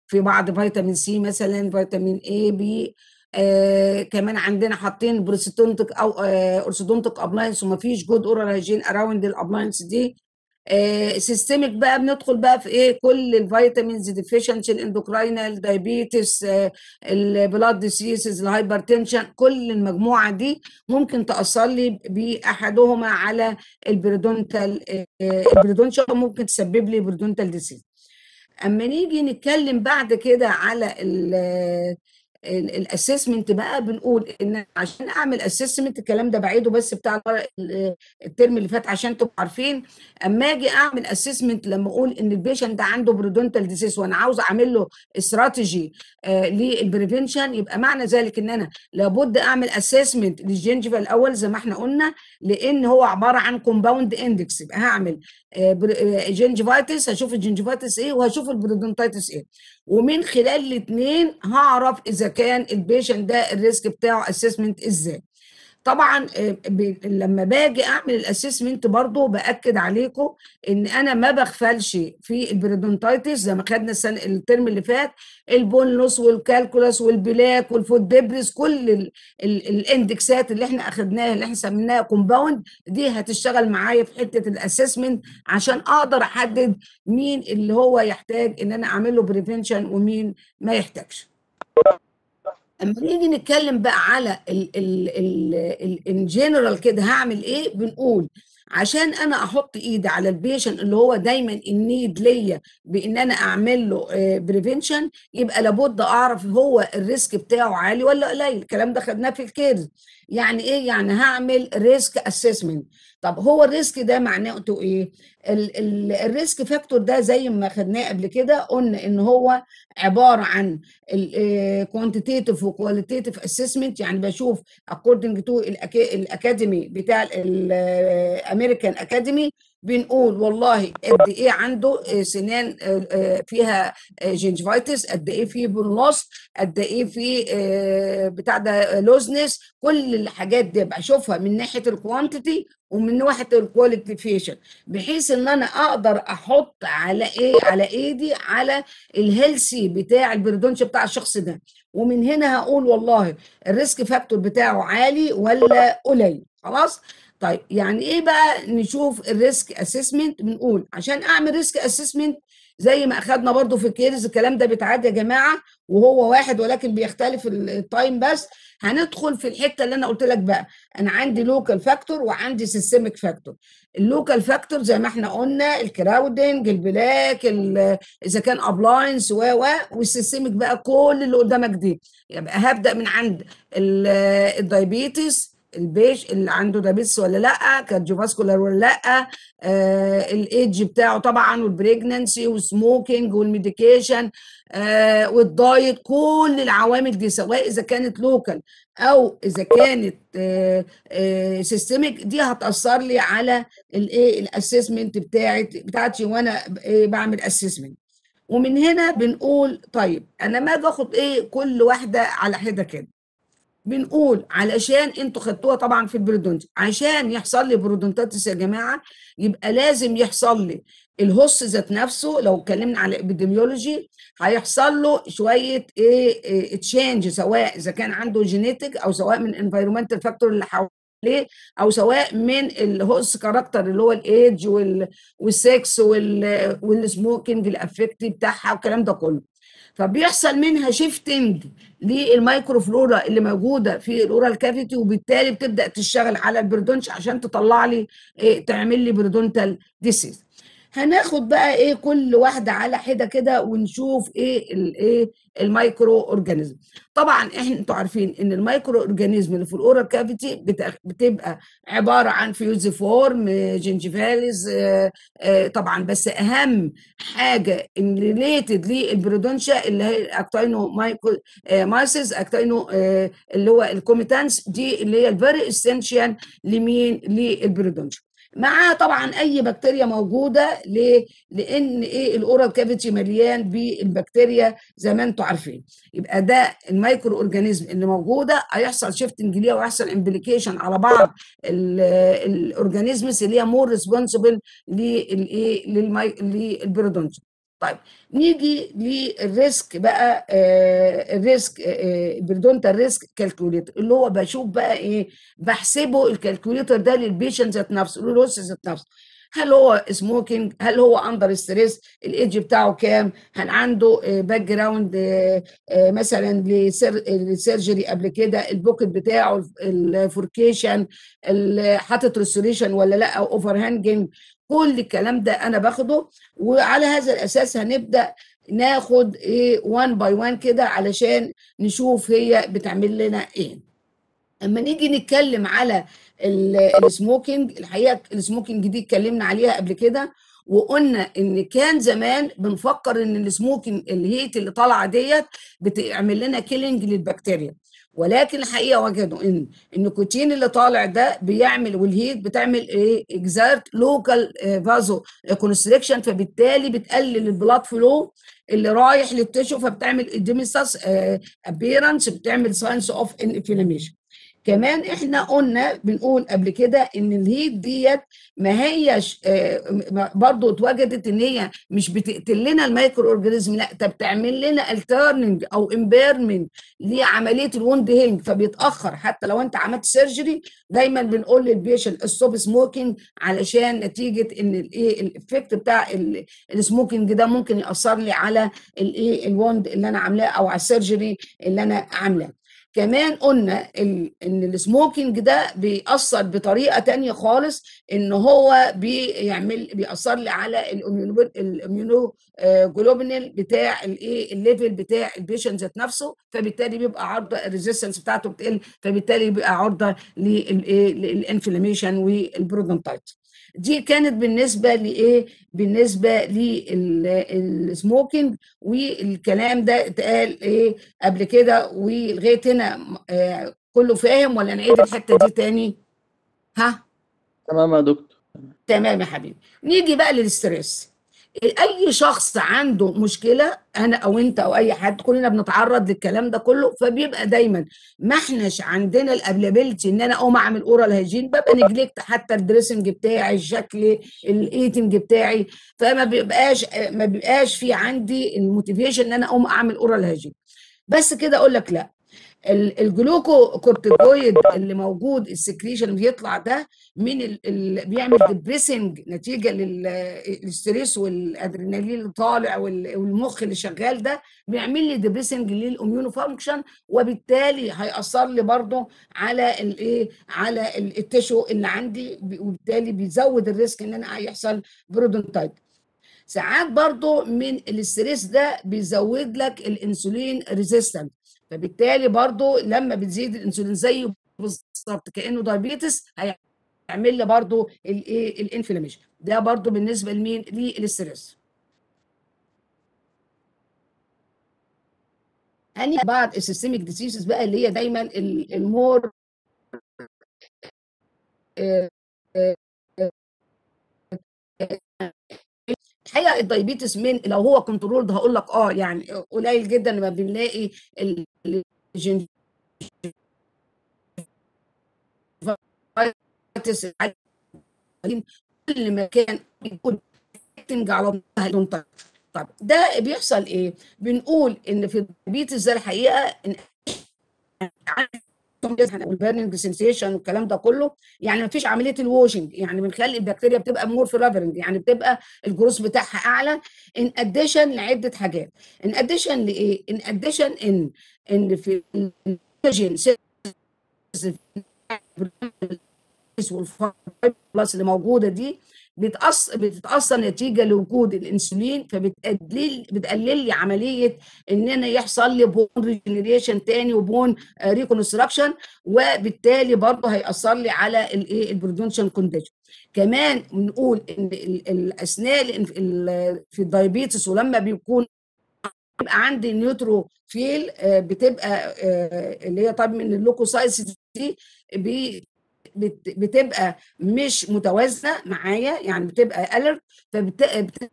في بعض فيتامين سي مثلا فيتامين اي بي آه كمان عندنا حاطين بروستونتك او آه اورثودونتك ابلاينس وما فيش جود اورال هيجين اراوند الابلاينس دي آه سيستميك بقى بندخل بقى في ايه كل الفيتامينز ديفيشنسي الاندوكراينال دايابيتس آه البلاد ديسيسز الهايبرتنشن كل المجموعه دي ممكن تاثر لي باحدهما على البريدونتال آه البريدونشال ممكن تسبب لي بريدونتال ديسيز اما نيجي نتكلم بعد كده على الاسسمنت بقى بنقول ان عشان اعمل اسسمنت الكلام ده بعيده بس بتاع الترم اللي فات عشان تبقوا عارفين اما اجي اعمل اسسمنت لما اقول ان البيشنت ده عنده برودونتال ديسيس وانا عاوز اعمل له استراتيجي آه للبريفنشن يبقى معنى ذلك ان انا لابد اعمل اسسمنت للجنجفا الاول زي ما احنا قلنا لان هو عباره عن كومباوند اندكس يبقى هعمل جنجفايتس هشوف الجنجفايتس ايه وهشوف البرودونتايتس ايه ومن خلال الاثنين هعرف اذا كان البيشنت ده الريسك بتاعه اسسمنت ازاي طبعا لما باجي اعمل الاسسمنت برضو باكد عليكم ان انا ما بغفلش في البريدونتايتس زي ما خدنا السنه الترم اللي فات البونلوس والكالكولاس والبلاك والفود ديبريس كل ال ال الاندكسات اللي احنا اخدناها اللي احنا سميناها كومباوند دي هتشتغل معايا في حته الاسسمنت عشان اقدر احدد مين اللي هو يحتاج ان انا اعمل له بريفنشن ومين ما يحتاجش اما نيجي نتكلم بقى على ان جنرال كده هعمل ايه بنقول عشان انا احط ايدي على البيشن اللي هو دايما النيد ليا بان انا اعمل له بريفنشن يبقى لابد اعرف هو الريسك بتاعه عالي ولا قليل الكلام ده خدناه في الكيرز يعني ايه يعني هعمل ريسك اسسمنت طب هو الريسك ده معناته ايه الريسك فاكتور ده زي ما خدناه قبل كده قلنا ان هو عباره عن الكوانتيتيف وكواليتيف اسسمنت يعني بشوف اكوردنج تو الاكاديمي بتاع الامريكان اكاديمي بنقول والله قد ايه عنده سنان فيها جنجفايتس قد ايه فيه بولوس قد ايه فيه بتاع ده لوزنس كل الحاجات دي بشوفها من ناحيه الكوانتيتي ومن ناحيه الكواليفيكيشن بحيث ان انا اقدر احط على ايه على ايدي على الهيلسي بتاع البريدونش بتاع الشخص ده ومن هنا هقول والله الريسك فاكتور بتاعه عالي ولا قليل خلاص طيب يعني ايه بقى نشوف الريسك اسسمنت بنقول عشان اعمل ريسك اسسمنت زي ما اخدنا برضو في الكيرز الكلام ده بيتعاد يا جماعه وهو واحد ولكن بيختلف التايم بس هندخل في الحته اللي انا قلت لك بقى انا عندي لوكال فاكتور وعندي سيستميك فاكتور اللوكال فاكتور زي ما احنا قلنا الكراودنج البلاك اذا كان ابلاينس و و والسيستميك بقى كل اللي قدامك دي يبقى هبدا من عند الدايبيتس البيش اللي عنده دايبيتس ولا لا كارديوفاسكولار ولا لا آه الايدج بتاعه طبعا والبريجننسي والسموكينج والميديكيشن آه والدايت كل العوامل دي سواء اذا كانت لوكال او اذا كانت آه آه سيستميك دي هتاثر لي على الايه الاسسمنت بتاعت بتاعتي وانا بعمل اسسمنت ومن هنا بنقول طيب انا ما باخد ايه كل واحده على حده كده بنقول علشان انتوا خدتوها طبعا في البرودونت عشان يحصل لي برودونتاتس يا جماعه يبقى لازم يحصل لي الهوس ذات نفسه لو اتكلمنا على ابيديميولوجي هيحصل له شويه ايه تشينج سواء اذا كان عنده جينيتك او سواء من انفايرمنتال فاكتور اللي حواليه او سواء من الهوس كاركتر اللي هو الايدج والسكس والسموكينج الافكتي بتاعها والكلام ده كله فبيحصل منها شيفتنج للمايكروفلورا اللي موجوده في الاورال كافيتي وبالتالي بتبدا تشتغل على البريدونش عشان تطلع لي إيه تعمل لي بريدونتال ديسيز هناخد بقى ايه كل واحده على حده كده ونشوف ايه الايه المايكرو اورجانيزم طبعا احنا انتوا عارفين ان المايكرو اورجانيزم اللي في الاورال كافيتي بتبقى عباره عن فيوزيفورم جنجيفاليز آه آه طبعا بس اهم حاجه ان ريليتد للبرودونشا اللي هي اكتاينو مايكو آه مايسز اكتاينو اللي هو الكوميتانس دي اللي هي الفيري اسينشال لمين للبرودونشا معاه طبعا اي بكتيريا موجوده ليه؟ لان ايه الاورال كافيتي مليان بالبكتيريا زي ما انتم عارفين يبقى ده المايكرو اورجانيزم اللي موجوده هيحصل شيفتنج ليها ويحصل امبليكيشن على بعض الاورجانيزمز اللي هي مور ريسبونسبل للايه للبرودونشن طيب نيجي للريسك بقى آه الريسك آه بريدونتال ريسك كالكوليتر اللي هو بشوف بقى ايه بحسبه الكالكوليتر ده للبيشنت ذات نفسه للوس ذات نفسه هل هو سموكينج هل هو اندر ستريس الايدج بتاعه كام هل عنده باك جراوند مثلا لسيرجري قبل كده البوكت بتاعه الفوركيشن حاطط ريستوريشن ولا لا او اوفر هانجنج كل الكلام ده انا باخده وعلى هذا الاساس هنبدا ناخد ايه وان باي وان كده علشان نشوف هي بتعمل لنا ايه اما نيجي نتكلم على السموكينج الحقيقه السموكينج دي اتكلمنا عليها قبل كده وقلنا ان كان زمان بنفكر ان السموكينج الهيت اللي طالعه ديت بتعمل لنا كيلينج للبكتيريا ولكن الحقيقه وجدوا ان النيكوتين اللي طالع ده بيعمل والهيت بتعمل ايه اكزارت لوكال فازو كونستريكشن فبالتالي بتقلل البلاد فلو اللي رايح للتشو فبتعمل اديميساس ابيرنس بتعمل ساينس اوف انفلاميشن كمان احنا قلنا بنقول قبل كده ان الهيت ديت ما هيش برضو اتوجدت ان هي مش بتقتل لنا المايكرو اورجانيزم لا ده بتعمل لنا الترننج او امبيرمنت لعمليه الوند هينج فبيتاخر حتى لو انت عملت سيرجري دايما بنقول للبيشنت ستوب سموكينج علشان نتيجه ان الايه الافكت بتاع السموكينج ده ممكن ياثر لي على الايه الوند اللي انا عاملاه او على السيرجري اللي انا عاملاه كمان قلنا ان السموكينج ده بيأثر بطريقه تانية خالص ان هو بيعمل بيأثر لي على الاميونو جلوبينال بتاع الايه الليفل بتاع البيشنت ذات نفسه فبالتالي بيبقى عرضه الريزيستنس بتاعته بتقل فبالتالي بيبقى عرضه للايه للانفلاميشن والبرودنتايتس دي كانت بالنسبه لايه بالنسبه للسموكينج والكلام ده اتقال ايه قبل كده ولغايه هنا آه كله فاهم ولا نعيد الحته دي تاني ها تمام يا دكتور تمام يا حبيبي نيجي بقى للستريس اي شخص عنده مشكله انا او انت او اي حد كلنا بنتعرض للكلام ده كله فبيبقى دايما ما احناش عندنا الابلابيلتي ان انا اقوم اعمل اورال هيجين ببقى نجلكت حتى الدريسنج بتاعي الشكل الايتنج بتاعي فما بيبقاش ما بيبقاش في عندي الموتيفيشن ان انا اقوم اعمل اورال هيجين بس كده اقول لك لا الجلوكو كورتيكويد اللي موجود السكريشن بيطلع ده من اللي بيعمل ديبريسنج نتيجه للستريس والادرينالين اللي طالع والمخ اللي شغال ده بيعمل لي ديبريسنج للاميونو فانكشن وبالتالي هياثر لي برضه على الايه على التشو اللي عندي وبالتالي بيزود الريسك ان انا يحصل برودنتايت ساعات برضه من الاستريس ده بيزود لك الانسولين ريزيستنت فبالتالي برضو لما بتزيد الانسولين زيه بالظبط كانه دايابيتس هيعمل لي برضو الايه الانفلاميشن ده برضو بالنسبه لمين للستريس اني بعض السيستميك ديسيزز بقى اللي هي دايما المور الحقيقه الدايبيتس من لو هو كنترولد هقول لك اه يعني قليل جدا لما بنلاقي كل مكان بيكون على طب ده بيحصل ايه؟ بنقول ان في الدايبيتس ده الحقيقه والبيرنينج سنسيشن والكلام ده كله يعني ما فيش عمليه الواشنج يعني بنخلي البكتيريا بتبقى مور فلافرنج يعني بتبقى الجروس بتاعها اعلى ان اديشن لعده حاجات ان اديشن لايه؟ ان اديشن ان ان في والفايبرس اللي موجوده دي بتأثر بتتاثر نتيجه لوجود الانسولين فبتقلل بتقلل لي عمليه ان انا يحصل لي بون ريجنريشن تاني وبون ريكونستراكشن وبالتالي برضه هيأثر لي على الايه البرودكشن كونديشن كمان بنقول ان الاثناء في الدايابيتس ولما بيكون بيبقى عندي نيوتروفيل بتبقى اللي هي طبعا من اللوكوسايتس دي بتبقى مش متوازنه معايا يعني بتبقى الرت فبتبقى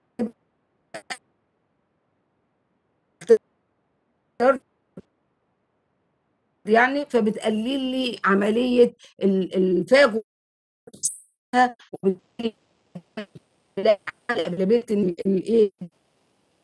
يعني فبتقلل لي عمليه الفاجو وبالتالي الايه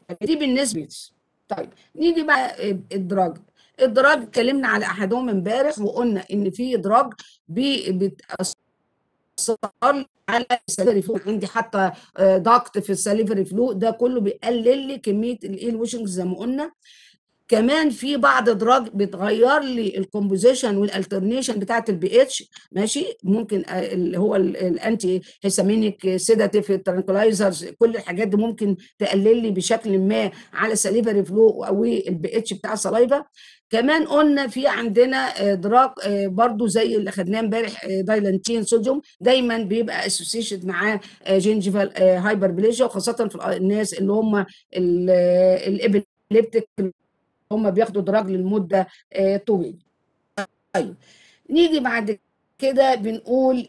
دي بالنسبه طيب نيجي بقى الدراج الدراج اتكلمنا على احدهم امبارح وقلنا ان في دراج بتاثر على السليفري فلو عندي حتى ضغط في السليفري فلو ده كله بيقلل لي كميه الايه الوشنج زي ما قلنا كمان في بعض دراج بتغير لي الكومبوزيشن والالترنيشن بتاعت البي اتش ماشي ممكن اللي هو الانتي هيسامينيك سيداتيف الترانكولايزرز كل الحاجات دي ممكن تقلل لي بشكل ما على السليفري فلو او البي اتش بتاع السلايفا كمان قلنا في عندنا دراج برضو زي اللي خدناه امبارح دايلانتين صوديوم دايما بيبقى اسوسيشن معاه جينجيفال هايبربليجيا وخاصه في الناس اللي هم الابيليبتيك هم بياخدوا دراج للمده طويله. طيب نيجي بعد كده بنقول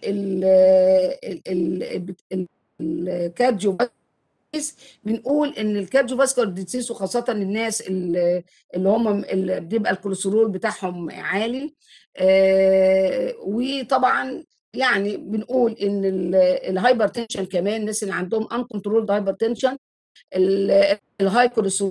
الكارديو بنقول ان الكارديو فاسكولار ديزيز وخاصه الناس اللي هم اللي بيبقى الكوليسترول بتاعهم عالي آه وطبعا يعني بنقول ان الهايبر تنشن كمان الناس اللي عندهم ان كنترول هايبر تنشن الهاي كوليسترول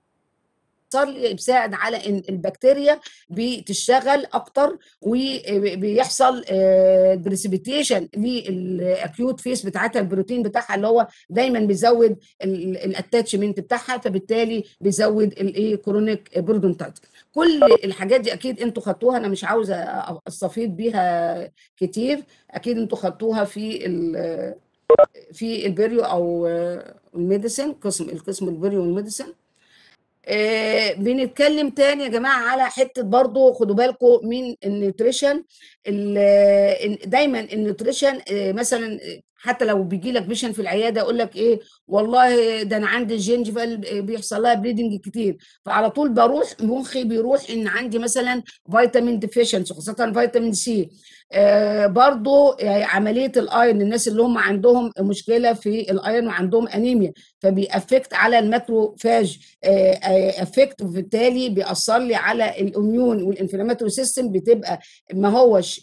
بيساعد على ان البكتيريا بتشتغل اكتر وبيحصل بريسبيتيشن للاكيوت فيس بتاعتها البروتين بتاعها اللي هو دايما بيزود الاتاتشمنت بتاعها فبالتالي بيزود الايه كرونيك بردونتايت كل الحاجات دي اكيد انتوا خدتوها انا مش عاوزه استفيض بيها كتير اكيد انتوا خدتوها في في البريو او الميديسن قسم القسم البريو والميديسن آه بنتكلم تاني يا جماعه على حته برضو خدوا بالكم من النيوتريشن دايما النيوتريشن آه مثلا حتى لو بيجي لك بيشن في العياده يقول لك ايه والله ده انا عندي الجينجفال بيحصل لها بليدنج كتير فعلى طول بروح مخي بيروح ان عندي مثلا فيتامين ديفيشنسي خاصه فيتامين سي آه برضو يعني عمليه الايرن الناس اللي هم عندهم مشكله في الايرن وعندهم انيميا فبيأفكت على الماكروفاج افكت وبالتالي بيأثر لي على الاميون والانفلاماتوري سيستم بتبقى ما هوش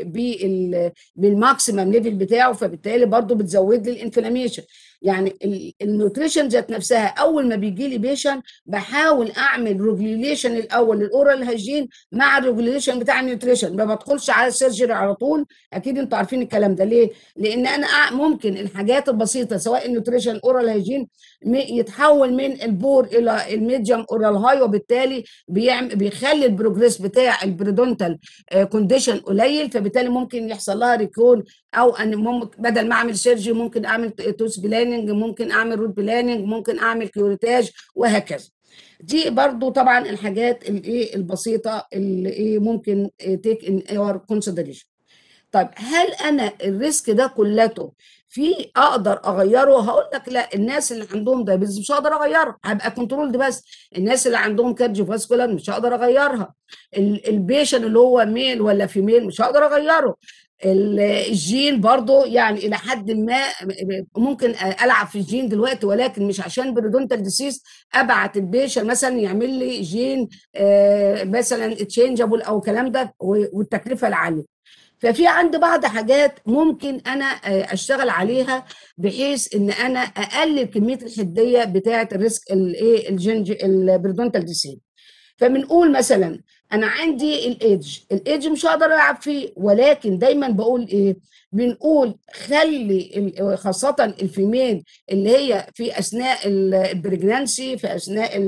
بالماكسيمم ليفل بتاعه فبالتالي برضو بتزود لي الانفلاميشن يعني النيوتريشن ذات نفسها اول ما بيجي لي بيشن بحاول اعمل ريجوليشن الاول للاورال هيجين مع الريجوليشن بتاع النيوتريشن ما بدخلش على السيرجري على طول اكيد انتوا عارفين الكلام ده ليه لان انا ممكن الحاجات البسيطه سواء النيوتريشن الاورال هيجين يتحول من البور الى الميديوم اورال هاي وبالتالي بيعمل بيخلي البروجريس بتاع البريدونتال كونديشن قليل فبالتالي ممكن يحصل لها ريكون او ان ممكن بدل ما اعمل سيرجي ممكن اعمل توس بلاننج ممكن اعمل روت بلاننج ممكن اعمل كيوريتاج وهكذا دي برضو طبعا الحاجات الايه البسيطه اللي ايه ممكن تيك ان اور كونسيدريشن طيب هل انا الريسك ده كلته في اقدر اغيره هقول لك لا الناس اللي عندهم دايابيتس مش هقدر اغيرها هبقى كنترول دي بس الناس اللي عندهم كارديو فاسكولار مش هقدر اغيرها البيشن اللي هو ميل ولا فيميل مش هقدر اغيره الجين برضو يعني الى حد ما ممكن العب في الجين دلوقتي ولكن مش عشان بريدونتال ديسيس ابعت البيشن مثلا يعمل لي جين مثلا تشينجابل او الكلام ده والتكلفه العاليه ففي عندي بعض حاجات ممكن انا اشتغل عليها بحيث ان انا اقلل كميه الحديه بتاعه الريسك الايه الجنج البريدونتال ديسيز فبنقول مثلا انا عندي الايدج الايدج مش هقدر العب فيه ولكن دايما بقول ايه بنقول خلي خاصه الفيميل اللي هي في اثناء البريجنانسي في اثناء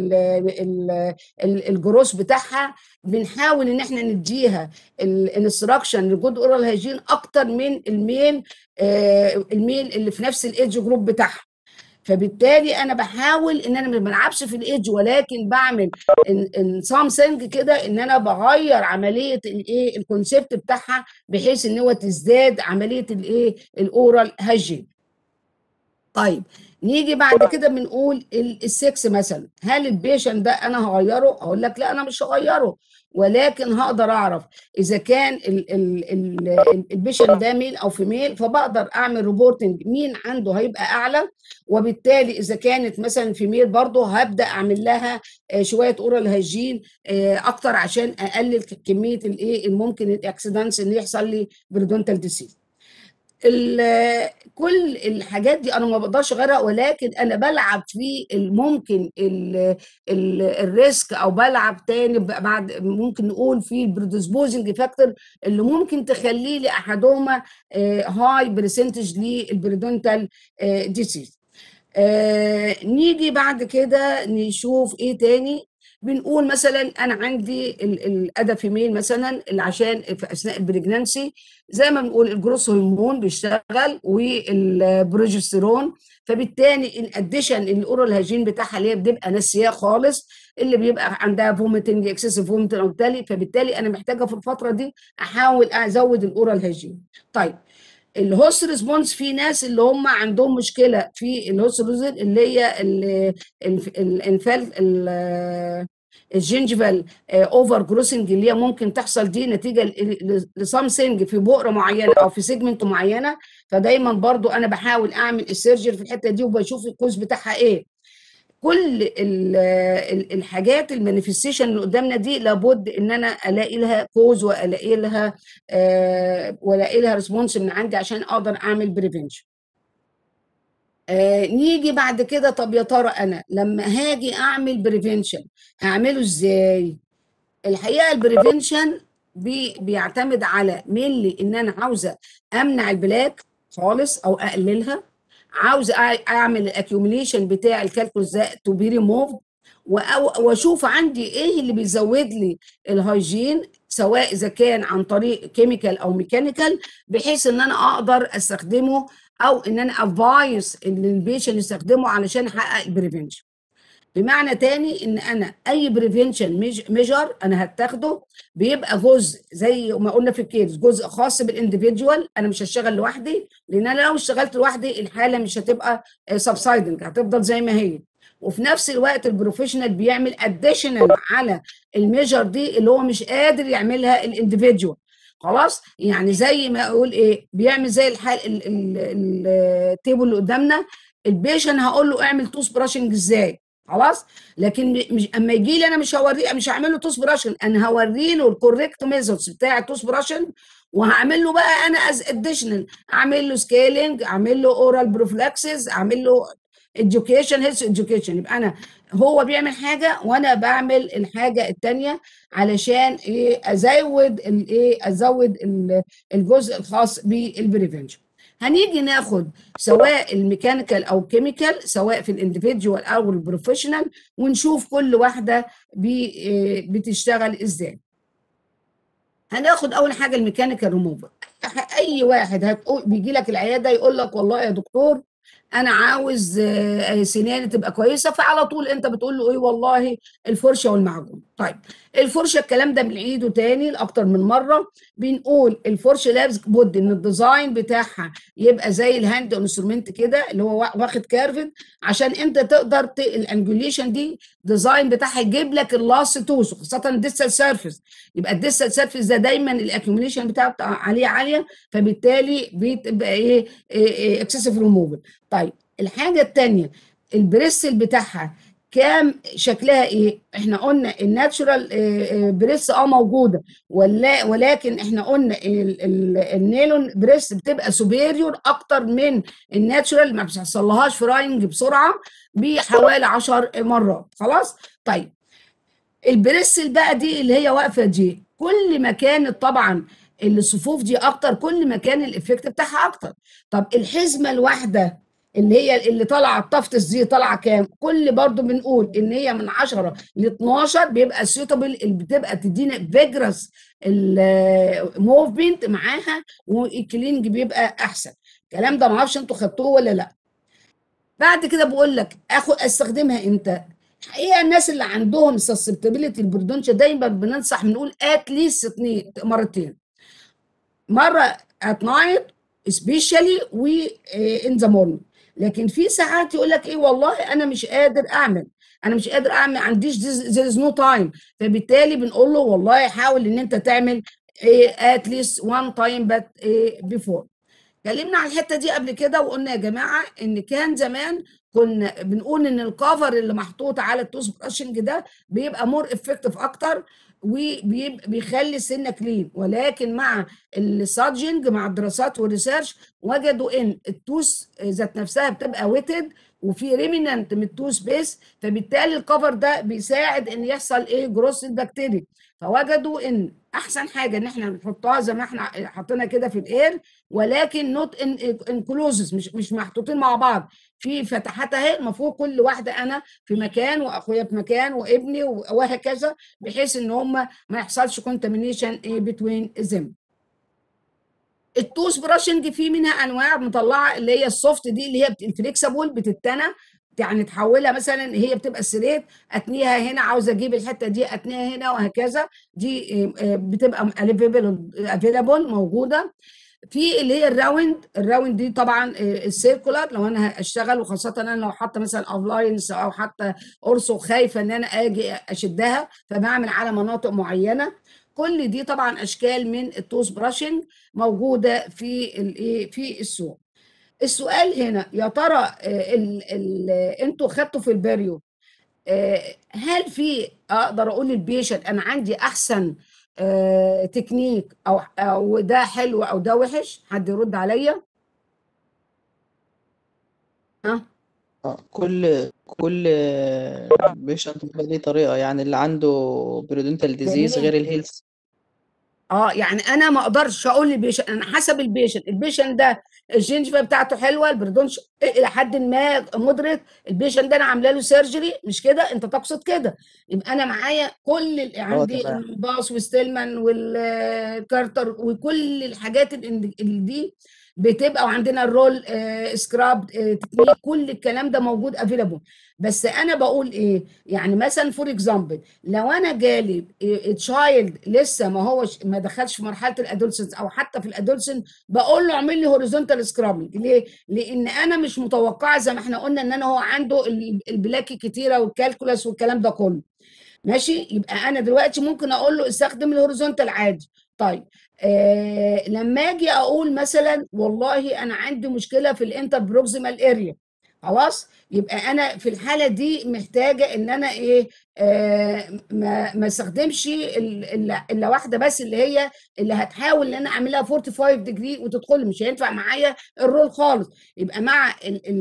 الجروس بتاعها بنحاول ان احنا نديها الانستراكشن لجود اورال هيجين اكتر من الميل آه الميل اللي في نفس الايدج جروب بتاعها فبالتالي انا بحاول ان انا ما بلعبش في الايدج ولكن بعمل سامثينج كده ان انا بغير عمليه الايه الكونسيبت بتاعها بحيث ان هو تزداد عمليه الايه الاورال هاجين طيب نيجي بعد كده بنقول السكس مثلا هل البيشن ده انا هغيره اقول لك لا انا مش هغيره ولكن هقدر اعرف اذا كان ال ال ال البيشن ده ميل او فيميل فبقدر اعمل ريبورتنج مين عنده هيبقى اعلى وبالتالي اذا كانت مثلا فيميل برضه هبدا اعمل لها شويه اورال هيجين اكتر عشان اقلل كميه الايه الممكن الاكسيدنتس اللي يحصل لي بريدونتال ديسيز ال- كل الحاجات دي انا ما بقدرش اغيرها ولكن انا بلعب في الممكن ال- ال- الريسك او بلعب تاني ب- بعد ممكن نقول في البريدسبوزنج فاكتور اللي ممكن تخليه لاحدهما هاي برسنتج للبريدونتال ديسيز آه نيجي بعد كده نشوف ايه تاني بنقول مثلا انا عندي ال- الادى فيميل مثلا اللي عشان في اثناء البريجنانسي زي ما بنقول الجروس هرمون بيشتغل والبروجستيرون فبالتالي الاديشن الاورال هاجين بتاعها اللي هي بتبقى ناسياه خالص اللي بيبقى عندها فوميتنج اكسسيف فوميتنج وبالتالي فبالتالي انا محتاجه في الفتره دي احاول ازود الاورال هاجين طيب الهوست ريسبونس في ناس اللي هم عندهم مشكله في الهوست ريسبونس اللي هي ال- ال- الانفال ال- الجينجيفال اوفر جروسنج اللي هي ممكن تحصل دي نتيجه لسامثينج في بؤره معينه او في سيجمنت معينه فدايما برضو انا بحاول اعمل السيرجري في الحته دي وبشوف الكوز بتاعها ايه كل ال- ال- الحاجات المانيفستيشن اللي قدامنا دي لابد ان انا الاقي لها كوز والاقي لها آه والاقي لها ريسبونس من عندي عشان اقدر اعمل بريفنشن آه نيجي بعد كده طب يا ترى انا لما هاجي اعمل بريفنشن هعمله ازاي الحقيقه البريفنشن بي بيعتمد على مينلي ان انا عاوزه امنع البلاك خالص او اقللها عاوزه أع- اعمل الاكيوميليشن بتاع الكالكولس ده تو بي ريموفد واشوف عندي ايه اللي بيزود لي الهيجين سواء اذا كان عن طريق كيميكال او ميكانيكال بحيث ان انا اقدر استخدمه او ان انا افايس ان البيشن يستخدمه علشان احقق البريفنشن بمعنى تاني ان انا اي بريفنشن ميجر انا هتاخده بيبقى جزء زي ما قلنا في الكيس جزء خاص بالانديفيدوال انا مش هشتغل لوحدي لان انا لو اشتغلت لوحدي الحاله مش هتبقى سبسايدنج هتفضل زي ما هي وفي نفس الوقت البروفيشنال بيعمل اديشنال على الميجر دي اللي هو مش قادر يعملها الانديفيدوال خلاص يعني زي ما اقول ايه بيعمل زي الحال ال- ال- ال- التيبل اللي قدامنا البيشن هقول له اعمل توس براشنج ازاي خلاص لكن م- مش اما يجي لي انا مش هوريه مش هعمل له توس براشن انا هوري له الكوريكت ميثودز بتاع التوس براشن وهعمل له بقى انا از اديشنال اعمل له سكيلينج اعمل له اورال بروفلاكسز اعمل له education هيلث education يبقى انا هو بيعمل حاجه وانا بعمل الحاجه الثانيه علشان ايه ازود الايه ازود ال- الجزء الخاص بالبريفنشن هنيجي ناخد سواء الميكانيكال او كيميكال سواء في الانديفيدوال او البروفيشنال ونشوف كل واحده بي- إيه بتشتغل ازاي هناخد اول حاجه الميكانيكال ريموفر اي واحد هتقول بيجي لك العياده يقول لك والله يا دكتور انا عاوز آه، سناني تبقى كويسه فعلى طول انت بتقول له ايه والله الفرشه والمعجون طيب الفرشه الكلام ده بنعيده تاني لاكتر من مره بنقول الفرشه لابد ان الديزاين بتاعها يبقى زي الهاند انسترومنت كده اللي هو وا- واخد كيرفد عشان انت تقدر ت... الانجوليشن دي ديزاين بتاعها يجيب لك اللاست توس خاصه الديستال سيرفيس يبقى الديستال سيرفيس ده دايما الاكيوميليشن بتاعه بتاع- عليه عاليه فبالتالي بتبقى ايه اكسسيف ريموفل طيب الحاجه الثانيه البريسل بتاعها كام شكلها ايه احنا قلنا الناتشورال بريس اه موجوده ولا ولكن احنا قلنا ال- ال- النيلون بريس بتبقى سوبيريور اكتر من الناتشورال ما بيحصلهاش فراينج بسرعه بحوالي 10 مرات خلاص طيب البريسل بقى دي اللي هي واقفه دي كل ما كانت طبعا الصفوف دي اكتر كل ما كان الايفكت بتاعها اكتر طب الحزمه الواحده اللي هي اللي طالعه الطفتس دي طالعه كام كل برضو بنقول ان هي من 10 ل 12 بيبقى سيوتابل بتبقى تدينا فيجرس الموفمنت معاها والكلينج بيبقى احسن الكلام ده معرفش انتوا خدتوه ولا لا بعد كده بقول لك اخد استخدمها امتى الحقيقه الناس اللي عندهم سسبتابيلتي البردونشا دايما بننصح بنقول اتليست اتنين مرتين مره ات نايت سبيشالي و ان ذا مورنينج لكن في ساعات يقول لك ايه والله انا مش قادر اعمل انا مش قادر اعمل ما عنديش there is no time فبالتالي بنقول له والله حاول ان انت تعمل ات ليست وان تايم بات بيفور اتكلمنا على الحته دي قبل كده وقلنا يا جماعه ان كان زمان كنا بنقول ان الكفر اللي محطوط على التوث براشنج ده بيبقى مور افكتيف اكتر وبيخلي السنه كلين ولكن مع السادجنج مع الدراسات والريسيرش وجدوا ان التوث ذات نفسها بتبقى ويتد وفي ريمينانت من التوث بيس فبالتالي الكفر ده بيساعد ان يحصل ايه جروس البكتيريا فوجدوا ان احسن حاجه ان احنا نحطها زي ما احنا حاطينها كده في الاير ولكن نوت انكلوزز مش مش محطوطين مع بعض في فتحات اهي المفروض كل واحده انا في مكان واخويا في مكان وابني وهكذا بحيث ان هم ما يحصلش كونتامينيشن بتوين ذم التوث براشنج في منها انواع مطلعه اللي هي السوفت دي اللي هي الفليكسبل بتتنى يعني تحولها مثلا هي بتبقى السريت اتنيها هنا عاوزه اجيب الحته دي اتنيها هنا وهكذا دي بتبقى افيلابل موجوده في اللي هي الراوند الراوند دي طبعا السيركولار لو انا هشتغل وخاصه انا لو حاطه مثلا افلاينس او حتى اورسو خايفه ان انا اجي اشدها فبعمل على مناطق معينه كل دي طبعا اشكال من التوث براشنج موجوده في الايه في السوق السؤال هنا يا ترى ال ال انتوا خدتوا في البريو هل في اقدر اقول للبيشنت انا عندي احسن تكنيك او او ده حلو او ده وحش حد يرد عليا ها كل كل بيشنت ليه طريقة يعني اللي عنده برودنتال ديزيز جميل. غير الهيلث اه يعني انا ما اقدرش اقول للبيشنت انا حسب البيشنت البيشنت ده الجينجفا بتاعته حلوه البرودونش الى حد ما مدرك البيشنت ده انا عامله له سيرجري مش كده انت تقصد كده يبقى انا معايا كل ال- عندي تمام. الباص والستيلمان والكارتر وكل الحاجات اللي اللي دي بتبقى وعندنا الرول آه سكراب آه تكنيك كل الكلام ده موجود افيلابل بس انا بقول ايه يعني مثلا فور اكزامبل لو انا جالي تشايلد لسه ما هوش ما دخلش في مرحله الادولسنس او حتى في الادولسنس بقول له اعمل لي هوريزونتال سكرابنج ليه؟ لان انا مش متوقعه زي ما احنا قلنا ان انا هو عنده ال- البلاكي كتيره والكالكولاس والكلام ده كله ماشي يبقى انا دلوقتي ممكن اقول له استخدم الهوريزونتال عادي طيب آه لما اجي اقول مثلا والله انا عندي مشكله في الانتر بروكسيمال اريا خلاص يبقى انا في الحاله دي محتاجه ان انا ايه آه ما ما استخدمش ال- ال- الا واحده بس اللي هي اللي هتحاول ان انا اعملها 45 ديجري وتدخل مش هينفع معايا الرول خالص يبقى مع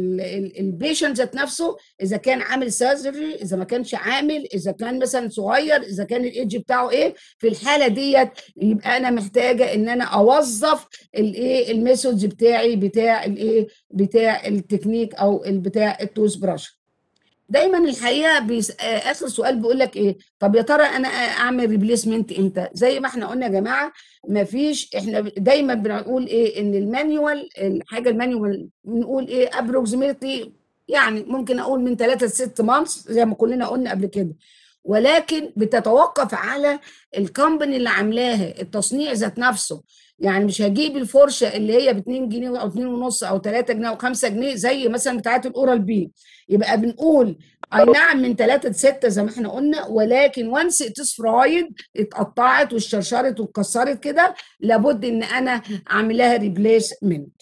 البيشنت ذات نفسه اذا كان عامل سيرجري اذا ما كانش عامل اذا كان مثلا صغير اذا كان الايدج بتاعه ايه في الحاله ديت يبقى انا محتاجه ان انا اوظف الايه الميثودز بتاعي بتاع الايه بتاع التكنيك او بتاع التوث براش دايما الحقيقه بيس... آه، اخر سؤال بيقول لك ايه طب يا ترى انا اعمل ريبليسمنت امتى زي ما احنا قلنا يا جماعه ما فيش احنا دايما بنقول ايه ان المانيوال الحاجه المانيوال بنقول ايه ابروكسيميتي يعني ممكن اقول من 3 ل 6 مانثs زي ما كلنا قلنا قبل كده ولكن بتتوقف على الكومباني اللي عاملاها التصنيع ذات نفسه يعني مش هجيب الفرشه اللي هي ب 2 جنيه او 2 ونص او 3 جنيه او 5 جنيه زي مثلا بتاعت الاورال بي يبقى بنقول اي نعم من 3 ل 6 زي ما احنا قلنا ولكن وانس اتس فرايد اتقطعت واتشرشرت واتكسرت كده لابد ان انا اعمل لها ريبليسمنت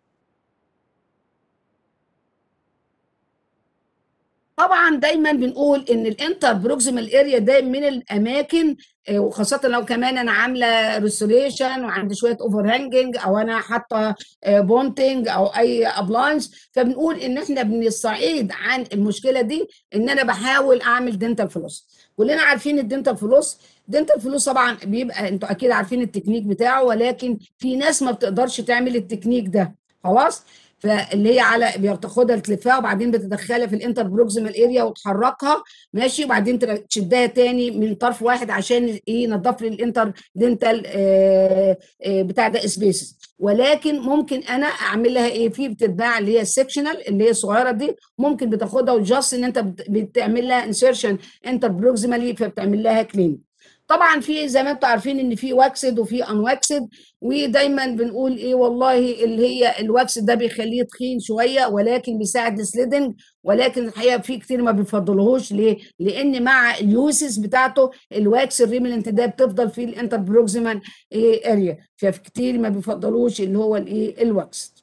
طبعا دايما بنقول ان الانتر بروكسيمال اريا ده من الاماكن آه، وخاصه لو كمان انا عامله ريستوريشن وعندي شويه اوفر هانجنج او انا حاطه بونتنج او اي ابلاينس فبنقول ان احنا بنستعيد عن المشكله دي ان انا بحاول اعمل دنتال فلوس كلنا عارفين الدنتال فلوس دنتال فلوس طبعا بيبقى انتوا اكيد عارفين التكنيك بتاعه ولكن في ناس ما بتقدرش تعمل التكنيك ده خلاص فاللي هي على بتاخدها تلفها وبعدين بتدخلها في الانتر بروكسيمال اريا وتحركها ماشي وبعدين تر- تشدها تاني من طرف واحد عشان ايه ينضف لي الانتر دنتال آه آه بتاع ده سبيسز ولكن ممكن انا اعمل لها ايه في بتتباع اللي هي السكشنال اللي هي الصغيره دي ممكن بتاخدها وجاست ان انت بت- بتعمل لها انسيرشن انتر بروكسيمالي فبتعمل لها كلين طبعا في زي ما انتم عارفين ان في واكسد وفي ان واكسد ودايما بنقول ايه والله اللي هي الواكس ده بيخليه تخين شويه ولكن بيساعد السليدنج ولكن الحقيقه في كتير ما بيفضلوهوش ليه؟ لان مع اليوسز بتاعته الواكس الريملنت ده بتفضل في الانتر بروكسيمال ايه اريا ففي كتير ما بيفضلوش اللي هو الايه الواكس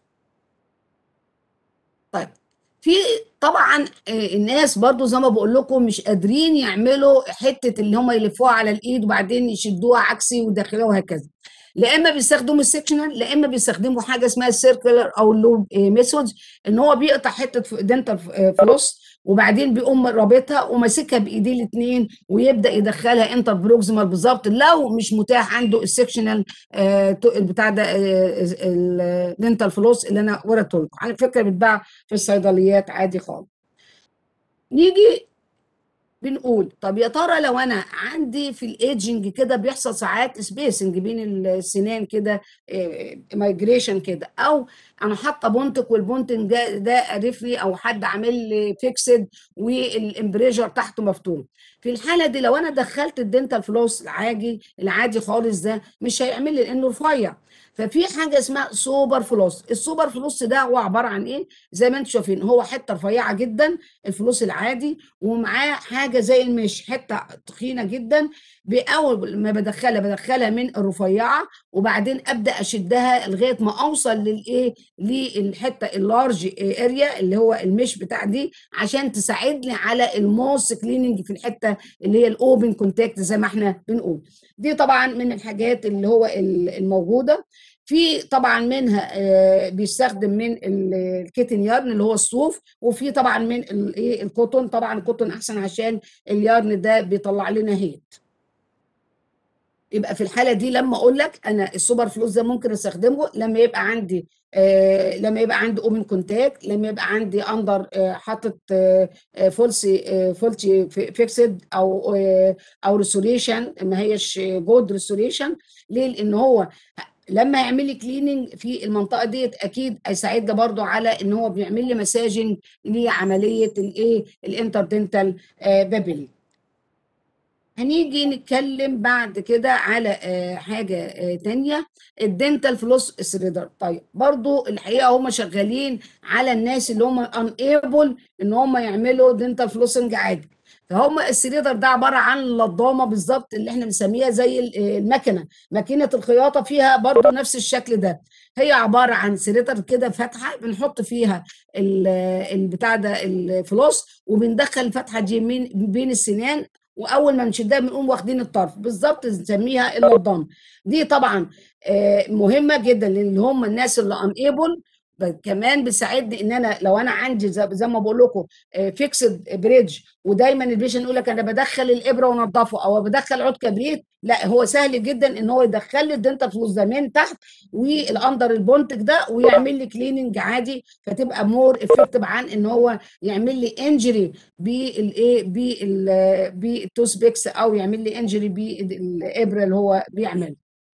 طيب في طبعا آه، الناس برضو زي ما بقول لكم مش قادرين يعملوا حته اللي هم يلفوها على الايد وبعدين يشدوها عكسي ويدخلوها وهكذا لا اما بيستخدموا السكشنال لا اما بيستخدموا حاجه اسمها السيركلر او اللوب ميثودز ان هو بيقطع حته دنتال فلوس وبعدين بيقوم رابطها وماسكها بايديه الاثنين ويبدا يدخلها انتر بروكسيمال بالظبط لو مش متاح عنده السكشنال بتاع ده الدنتال فلوس اللي انا وريته لكم على فكره بيتباع في الصيدليات عادي خالص نيجي بنقول طب يا ترى لو انا عندي في الايدجنج كده بيحصل ساعات سبيسنج بين السنان كده مايجريشن كده او انا حاطه بونتك والبونتنج ده ده قرفني او حد عامل لي فيكسد والامبريجر تحته مفتوح في الحاله دي لو انا دخلت الدنتال فلوس العادي العادي خالص ده مش هيعمل لي لانه رفيع ففي حاجه اسمها سوبر فلوس السوبر فلوس ده هو عباره عن ايه زي ما انتم شايفين هو حته رفيعه جدا الفلوس العادي ومعاه حاجه زي المش حته تخينه جدا باول ما بدخلها بدخلها من الرفيعه وبعدين ابدا اشدها لغايه ما اوصل للايه للحته اللارج اريا اللي هو المش بتاع دي عشان تساعدني على الموس كليننج في الحته اللي هي الاوبن كونتاكت زي ما احنا بنقول دي طبعا من الحاجات اللي هو الموجوده في طبعا منها آه، بيستخدم من ال- الكيتن يارن اللي هو الصوف وفي طبعا من الايه الكوتون طبعا الكوتون احسن عشان اليارن ده بيطلع لنا هيت يبقى في الحاله دي لما اقول لك انا السوبر فلوس ده ممكن استخدمه لما يبقى عندي آه لما يبقى عندي اوبن كونتاكت لما يبقى عندي اندر آه حاطط آه آه فولسي آه فولسي فيكسد او آه او ريستوريشن ما هيش جود ريستوريشن ليه لان هو لما يعمل لي كليننج في المنطقه ديت اكيد هيساعدنا برضو على ان هو بيعمل لي مساجنج لعمليه الايه الانتردنتال بابل هنيجي نتكلم بعد كده على آه، حاجة آه، تانية الدنتال فلوس سريدر طيب برضو الحقيقة هم شغالين على الناس اللي هم unable ان هم يعملوا دنتال فلوسنج عادي فهم السريدر ده عبارة عن لضامة بالظبط اللي احنا بنسميها زي ال- آه، المكنة ماكينة الخياطة فيها برضو نفس الشكل ده هي عبارة عن سريدر كده فتحة بنحط فيها ال- آه، البتاع ده الفلوس وبندخل الفتحة دي من بين السنان واول ما نشدها بنقوم واخدين الطرف بالظبط نسميها اللضام دي طبعا آه، مهمه جدا لان هم الناس اللي انيبل كمان بيساعدني ان انا لو انا عندي زي زي ما بقول لكم فيكسد بريدج ودايما البيشن يقول لك انا بدخل الابره وانضفه او بدخل عود كبريت لا هو سهل جدا ان هو يدخل لي الدنتال فلوس ده من تحت والاندر البونتك ده ويعمل لي كليننج عادي فتبقى مور افكتيف عن ان هو يعمل لي انجري بالايه بال بالتوس بيكس او يعمل لي انجري بالابره اللي هو بيعمل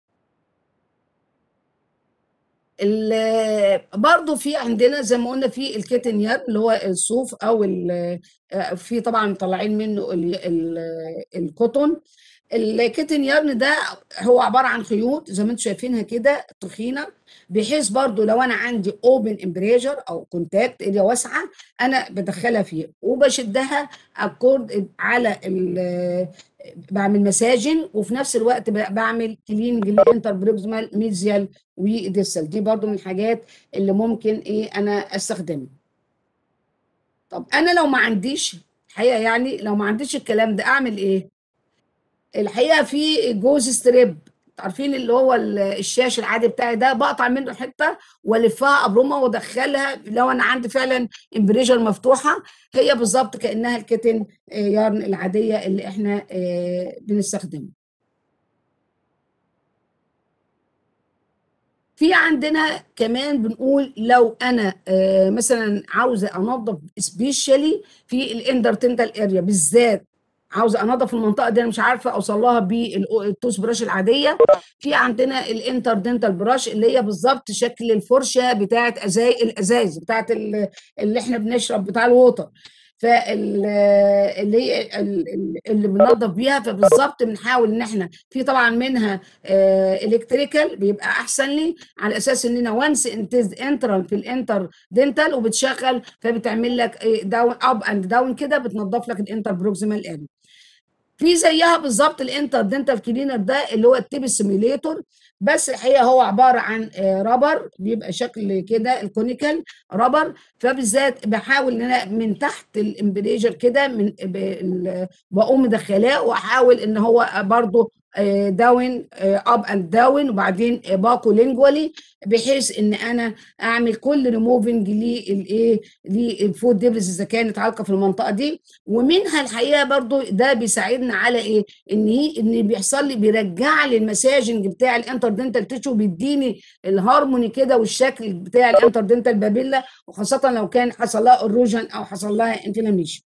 ال- برضو في عندنا زي ما قلنا في الكيتن يارن اللي هو الصوف او ال- آه، في طبعا مطلعين منه ال- ال- الكوتون الكيتن يارن ده هو عباره عن خيوط زي ما انتم شايفينها كده تخينه بحيث برضو لو انا عندي اوبن امبريجر او كونتاكت اللي واسعه انا بدخلها فيه وبشدها اكورد على ال- بعمل مساجن وفي نفس الوقت ب- بعمل كلينج للانتر بروكسيمال ميزيال وديسل دي برضو من الحاجات اللي ممكن ايه انا استخدمها طب انا لو ما عنديش الحقيقه يعني لو ما عنديش الكلام ده اعمل ايه الحقيقه في جوز ستريب عارفين اللي هو ال- الشاش العادي بتاعي ده بقطع منه حته والفها ابرمها وادخلها لو انا عندي فعلا امبريجر مفتوحه هي بالظبط كانها الكتن آه، يارن العاديه اللي احنا آه، بنستخدمها في عندنا كمان بنقول لو انا آه، مثلا عاوزه انظف سبيشالي في الاندرتنتال اريا بالذات عاوزه انظف المنطقه دي انا مش عارفه اوصل لها بالتوس براش العاديه في عندنا الانتردنتال براش اللي هي بالظبط شكل الفرشه بتاعه ازاي الازايز بتاعه ال- اللي احنا بنشرب بتاع الووتر فاللي هي ال- ال- اللي بننظف بيها فبالظبط بنحاول ان احنا في طبعا منها الكتريكال بيبقى احسن لي على اساس ان انا وانس انترال في الانتر دنتال وبتشغل فبتعمل لك داون اب اند داون كده بتنظف لك الانتر بروكسيمال اريا في زيها بالظبط الانتر دنتال كلينر ده اللي هو التيب سيميليتور بس الحقيقه هو عباره عن آه، رابر بيبقى شكل كده الكونيكال رابر فبالذات بحاول ان انا من تحت الامبريجر كده من ب- ال- بقوم مدخلاه واحاول ان هو برضه داون اب اند داون وبعدين باكو لينجوالي بحيث ان انا اعمل كل ريموفنج للايه للفود ديبرز اذا كانت عالقه في المنطقه دي ومنها الحقيقه برضو ده بيساعدنا على ايه ان هي ان بيحصل لي بيرجع لي المساجنج بتاع الانتر دنتال تيشو بيديني الهارموني كده والشكل بتاع الانتر دنتال بابيلا وخاصه لو كان حصل لها اروجن او حصل لها انفلاميشن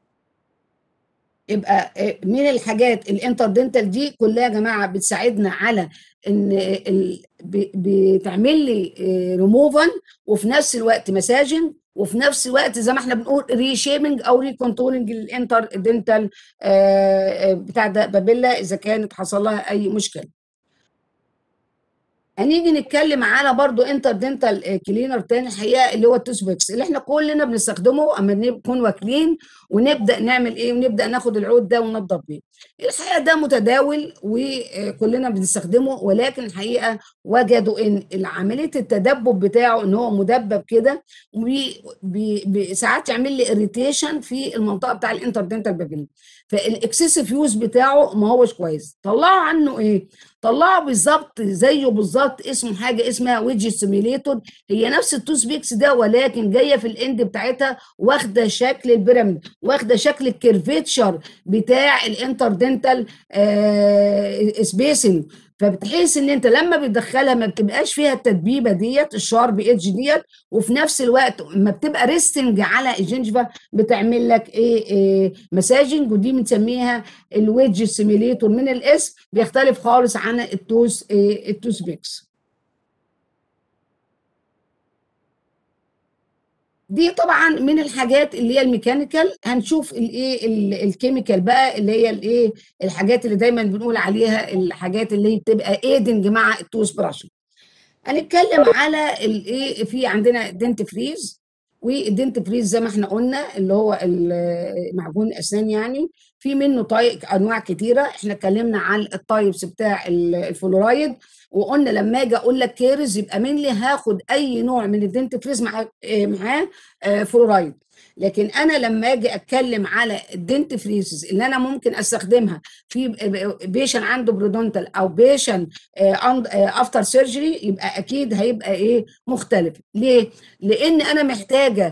يبقى آه، من الحاجات الانتر دنتال دي كلها يا جماعه بتساعدنا على ان ال- ب- بتعمل لي ريموفال وفي نفس الوقت مساجنج وفي نفس الوقت زي ما احنا بنقول ريشيمنج او ريكونترولنج الانتر دنتال بتاع ده بابيلا اذا كانت حصل لها اي مشكله هنيجي نتكلم على برضو انتر دنتال كلينر تاني الحقيقه اللي هو التوسبكس اللي احنا كلنا بنستخدمه اما نكون واكلين ونبدا نعمل ايه ونبدا ناخد العود ده وننضف بيه الحقيقه ده متداول وكلنا بنستخدمه ولكن الحقيقه وجدوا ان عمليه التدبب بتاعه ان هو مدبب كده وساعات يعمل لي اريتيشن في المنطقه بتاع الانتر دنتال بابيلا فالاكسسيف يوز بتاعه ما هوش كويس طلعوا عنه ايه طلعوا بالظبط زيه بالظبط اسمه حاجه اسمها ويدج سيميليتور هي نفس التوس بيكس ده ولكن جايه في الاند بتاعتها واخده شكل البيراميد واخده شكل الكيرفيتشر بتاع الانتر دنتال سبيسنج فبتحس ان انت لما بتدخلها ما بتبقاش فيها التدبيبه ديت الشارب ايدج ديت وفي نفس الوقت لما بتبقى ريستنج على الجنجفه بتعمل لك ايه, إيه مساجنج ودي بنسميها الويدج سيميليتور من الاسم بيختلف خالص عن التوس إيه التوس بيكس دي طبعا من الحاجات اللي هي الميكانيكال هنشوف الايه الكيميكال بقى اللي هي الايه الحاجات اللي دايما بنقول عليها الحاجات اللي هي بتبقى ايدنج مع التوث براش هنتكلم على الايه في عندنا دنت فريز والدنت فريز زي ما احنا قلنا اللي هو معجون الاسنان يعني في منه طيب انواع كتيره احنا اتكلمنا عن التايبس بتاع الفلورايد وقلنا لما اجي اقول لك كيرز يبقى من لي هاخد اي نوع من الدنت فريز مع معاه فلورايد لكن انا لما اجي اتكلم على الدنت فريزز اللي انا ممكن استخدمها في بيشن عنده برودونتال او بيشن افتر سيرجري يبقى اكيد هيبقى ايه مختلف ليه لان انا محتاجه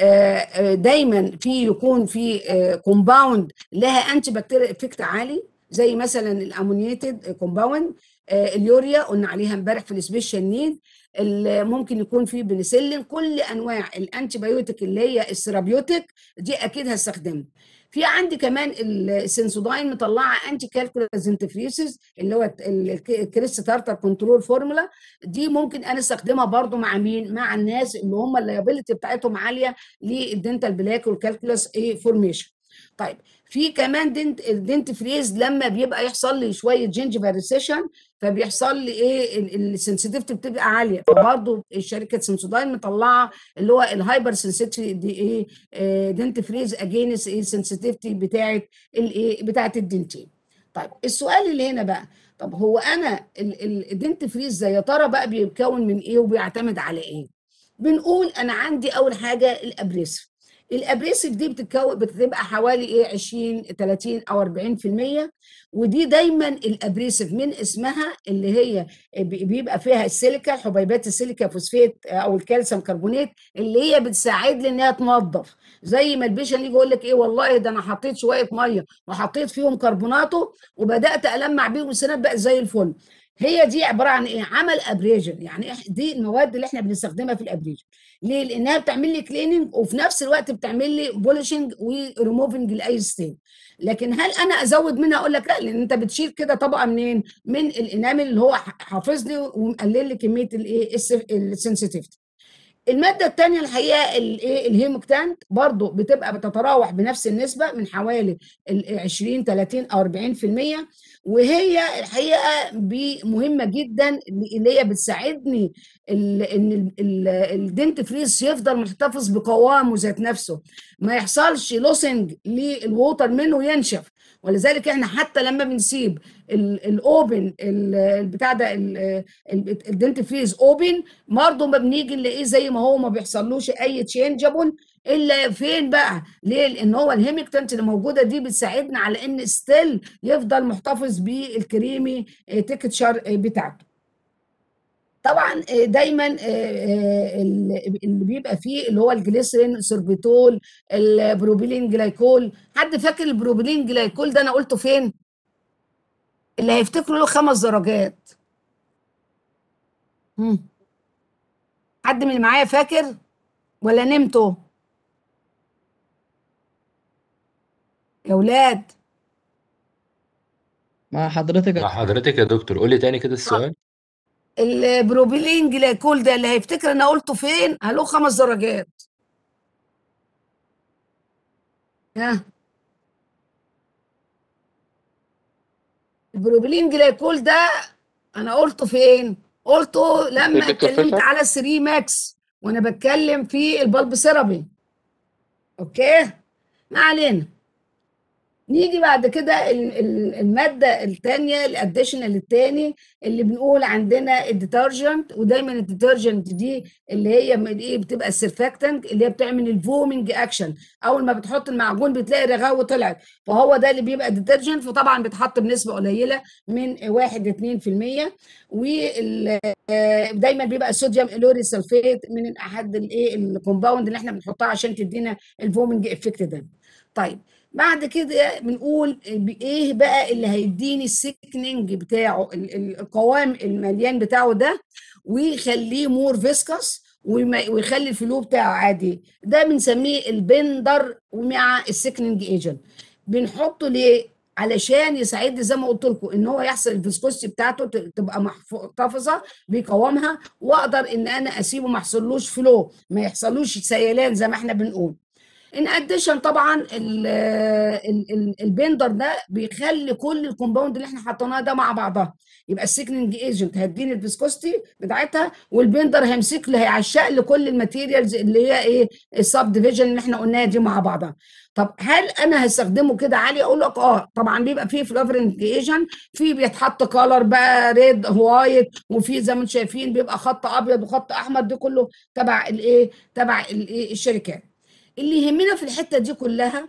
دايما في يكون في كومباوند لها انتي بكتيريا افكت عالي زي مثلا الامونيتد كومباوند اليوريا قلنا عليها امبارح في السبيشال نيد ممكن يكون في بنسلين كل انواع الانتي بايوتيك اللي هي السيرابيوتيك دي اكيد هستخدمها في عندي كمان السنسوداين مطلعه انتي كالكولاز انتفريسز اللي هو الكريست تارتر كنترول فورمولا دي ممكن انا استخدمها برضو مع مين مع الناس اللي هم الليابيلتي بتاعتهم عاليه للدنتال بلاك والكالكولاس ايه فورميشن طيب في كمان دنت الدنت فريز لما بيبقى يحصل لي شويه جينجيفال ريسيشن فبيحصل لي ايه السنسيتيفيتي بتبقى عاليه فبرضه الشركه سنسوداين مطلعه اللي هو الهايبر سنسيتيفيتي دي ايه دنت فريز اجينس ايه السنسيتيفيتي بتاعه الايه بتاعه الدنتين طيب السؤال اللي هنا بقى طب هو انا الدنت فريز ده يا ترى بقى بيتكون من ايه وبيعتمد على ايه بنقول انا عندي اول حاجه الابريسف الابريسيف دي بتتكون بتبقى حوالي ايه 20 30 او 40% ودي دايما الابريسيف من اسمها اللي هي بيبقى فيها السيليكا حبيبات السيليكا فوسفات او الكالسيوم كربونات اللي هي بتساعد لي انها تنظف زي ما البيشن يجي يقول لك ايه والله ده انا حطيت شويه ميه وحطيت فيهم كربوناتو وبدات المع بيهم السنات بقت زي الفل هي دي عباره عن ايه عمل ابريجن يعني دي المواد اللي احنا بنستخدمها في الابريجن ليه لانها بتعمل لي كليننج وفي نفس الوقت بتعمل لي بولشنج وريموفنج لاي ستين لكن هل انا ازود منها اقول لك لا لان انت بتشيل كده طبقه منين من الانامل اللي هو حافظ لي ومقلل لي كميه الايه السنسيتيفيتي الماده الثانيه الحقيقه الايه الهيموكتانت برضو بتبقى بتتراوح بنفس النسبه من حوالي ال 20 30 او 40% وهي الحقيقه ب- مهمه جدا اللي هي بتساعدني ال- ان ال- ال- الدنت فريز يفضل محتفظ بقوامه ذات نفسه ما يحصلش لوسنج للووتر منه ينشف ولذلك احنا حتى لما بنسيب ال- الاوبن ال- البتاع ده ال- ال- الدنت فريز اوبن برضه ما بنيجي نلاقيه زي ما هو ما بيحصلوش اي تشينجابل الا فين بقى ليه لان هو الهيمكتنت اللي موجوده دي بتساعدنا على ان ستيل يفضل محتفظ بالكريمي تكتشر بتاعته طبعا آه، دايما آه، آه، ال- اللي بيبقى فيه اللي هو الجليسرين سوربيتول البروبيلين جلايكول حد فاكر البروبيلين جلايكول ده انا قلته فين اللي هيفتكروا له خمس درجات مم. حد من اللي معايا فاكر ولا نمتوا يا ولاد مع حضرتك مع حضرتك يا دكتور قولي تاني كده السؤال البروبيلين جلايكول ده اللي هيفتكر انا قلته فين هله خمس درجات ها البروبيلين جلايكول ده انا قلته فين قلته لما في دكتور اتكلمت فيصل؟ على 3 ماكس وانا بتكلم في البلب ثيرابي اوكي ما علينا نيجي بعد كده ال- ال- المادة التانية الاديشنال التاني اللي بنقول عندنا الديترجنت ودايما الديترجنت دي اللي هي من ايه بتبقى السيرفاكتنت اللي هي بتعمل الفومنج اكشن اول ما بتحط المعجون بتلاقي رغاوة طلعت فهو ده اللي بيبقى ديترجنت فطبعا بيتحط بنسبة قليلة من 1 ل 2% ودايما بيبقى الصوديوم الوري سلفيت من احد الايه الكومباوند اللي احنا بنحطها عشان تدينا الفومنج افكت ده طيب بعد كده بنقول ايه بقى اللي هيديني السيكنينج بتاعه ال- ال- القوام المليان بتاعه ده ويخليه مور فيسكس ويخلي الفلو بتاعه عادي ده بنسميه البندر مع السيكنينج ايجنت بنحطه ليه علشان يساعدني زي ما قلت لكم ان هو يحصل الفيسكوستي بتاعته ت- تبقى محتفظه بقوامها واقدر ان انا اسيبه ما يحصلوش فلو ما يحصلوش سيلان زي ما احنا بنقول ان اديشن طبعا ال ال ال البندر ده بيخلي كل الكومباوند اللي احنا حطيناه ده مع بعضها يبقى السيكننج ايجنت هيديني الفيسكوستي بتاعتها والبندر هيمسك لي هيعشق لي كل الماتيريالز اللي هي ايه السب ديفيجن اللي احنا قلناها دي مع بعضها طب هل انا هستخدمه كده عالي اقول لك اه طبعا بيبقى فيه فلافرنج ايجنت في بيتحط كولر بقى ريد وايت وفي زي ما انتم شايفين بيبقى خط ابيض وخط احمر ده كله تبع الايه تبع الايه الشركات اللي يهمنا في الحته دي كلها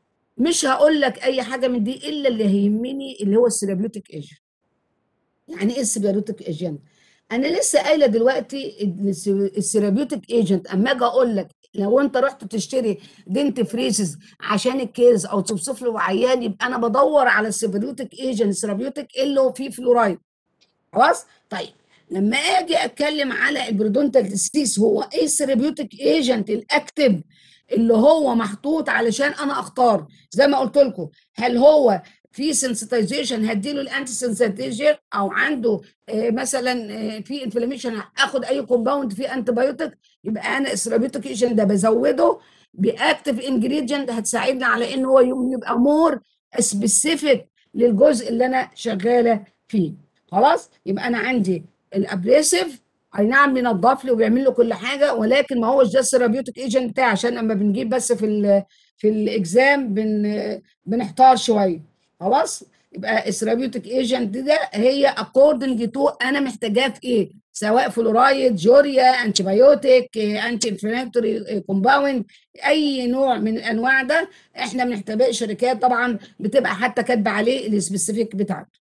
مش هقول لك اي حاجه من دي الا اللي هيهمني اللي هو السيرابيوتيك ايجنت يعني ايه السيرابيوتيك ايجنت انا لسه قايله دلوقتي إن الس- السيرابيوتيك ايجنت اما اجي اقول لك لو انت رحت تشتري دنت فريزز عشان الكيس او توصف له عيان يبقى انا بدور على السيرابيوتيك ايجنت السيرابيوتيك اللي هو فيه فلورايد خلاص طيب لما اجي اتكلم على البرودونتال ديسيس هو ايه السيرابيوتيك ايجنت الاكتف اللي هو محطوط علشان انا اختار زي ما قلت لكم هل هو في سنسيتايزيشن هديله الانتي سنسيتايزيشن او عنده آه، مثلا آه، في انفلاميشن اخد اي كومباوند فيه انتي بايوتيك يبقى انا السيرابيوتيك ايجنت ده بزوده باكتف انجريدينت هتساعدني على ان هو يوم يبقى مور سبيسيفيك للجزء اللي انا شغاله فيه خلاص يبقى انا عندي الابريسيف اي نعم بينضف لي وبيعمل له كل حاجه ولكن ما هوش ده السيرابيوتيك ايجنت بتاعي عشان اما بنجيب بس في ال في الاكزام بن بنحتار شويه خلاص يبقى السيرابيوتيك ايجنت ده هي اكوردنج تو انا محتاجاه في ايه سواء فلورايد جوريا انتي بايوتيك انتي انفلاماتوري كومباوند اي نوع من الانواع ده احنا بنحتاجه شركات طبعا بتبقى حتى كاتبه عليه السبيسيفيك بتاعته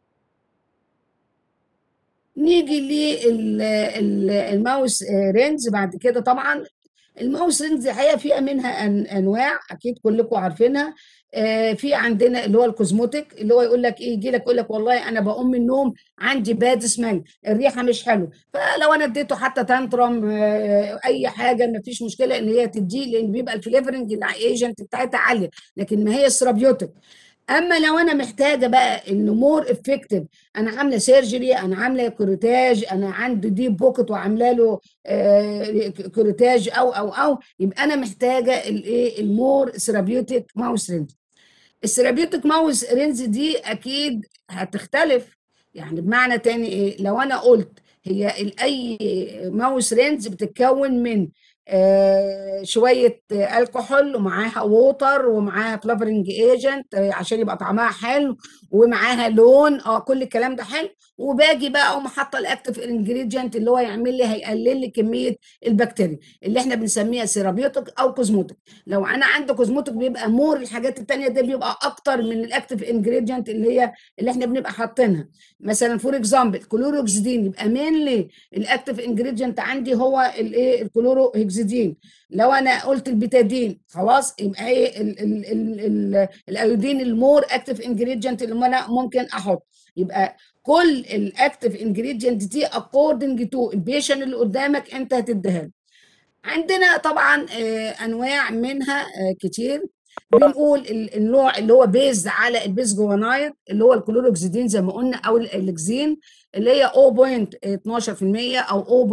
نيجي للماوس رينز بعد كده طبعا الماوس رينز الحقيقه فيها منها أن- انواع اكيد كلكم عارفينها آه، في عندنا اللي هو الكوزموتيك اللي هو يقول لك ايه يجي لك يقول لك والله انا بقوم من النوم عندي باد سمell الريحه مش حلوه فلو انا اديته حتى تانترم آه، اي حاجه ما فيش مشكله ان هي تديه لان بيبقى الفليفرنج الايجنت بتاعتها عاليه لكن ما هي السرابيوتيك اما لو انا محتاجه بقى انه مور افكتيف انا عامله سيرجري انا عامله كوريتاج انا عندي ديب بوكت وعامله له آه، كوريتاج او او او يبقى انا محتاجه الايه المور ثيرابيوتيك ماوس رينج الثيرابيوتيك ماوس رينج دي اكيد هتختلف يعني بمعنى تاني ايه لو انا قلت هي ال- اي ماوس رينج بتتكون من آه، شويه آه، الكحول ومعاها ووتر ومعاها فلافرنج ايجنت عشان يبقى طعمها حلو ومعاها لون اه كل الكلام ده حلو وباجي بقى اقوم حاطه الاكتف انجريدينت اللي هو يعمل لي هيقلل لي كميه البكتيريا اللي احنا بنسميها سيرابيوتيك او كوزموتيك لو انا عندي كوزموتيك بيبقى مور الحاجات التانيه دي بيبقى اكتر من الاكتف انجريدينت اللي هي اللي احنا بنبقى حاطينها مثلا فور اكزامبل كلوروكسيدين يبقى مينلي الاكتف انجريدينت عندي هو الايه الكلوروهكسيدين لو انا قلت البيتادين خلاص يبقى ايه ال- ال- ال- ال- الايودين المور اكتف انجريدينت اللي انا ممكن احط يبقى كل الاكتف انجريدينت دي اكوردنج تو البيشن اللي قدامك انت هتديها له. عندنا طبعا آه، انواع منها آه، كتير بنقول ال- النوع اللي هو بيز على البيز جوانايد اللي هو الكلوروكسيدين زي ما قلنا او الالكزين اللي هي 0.12% او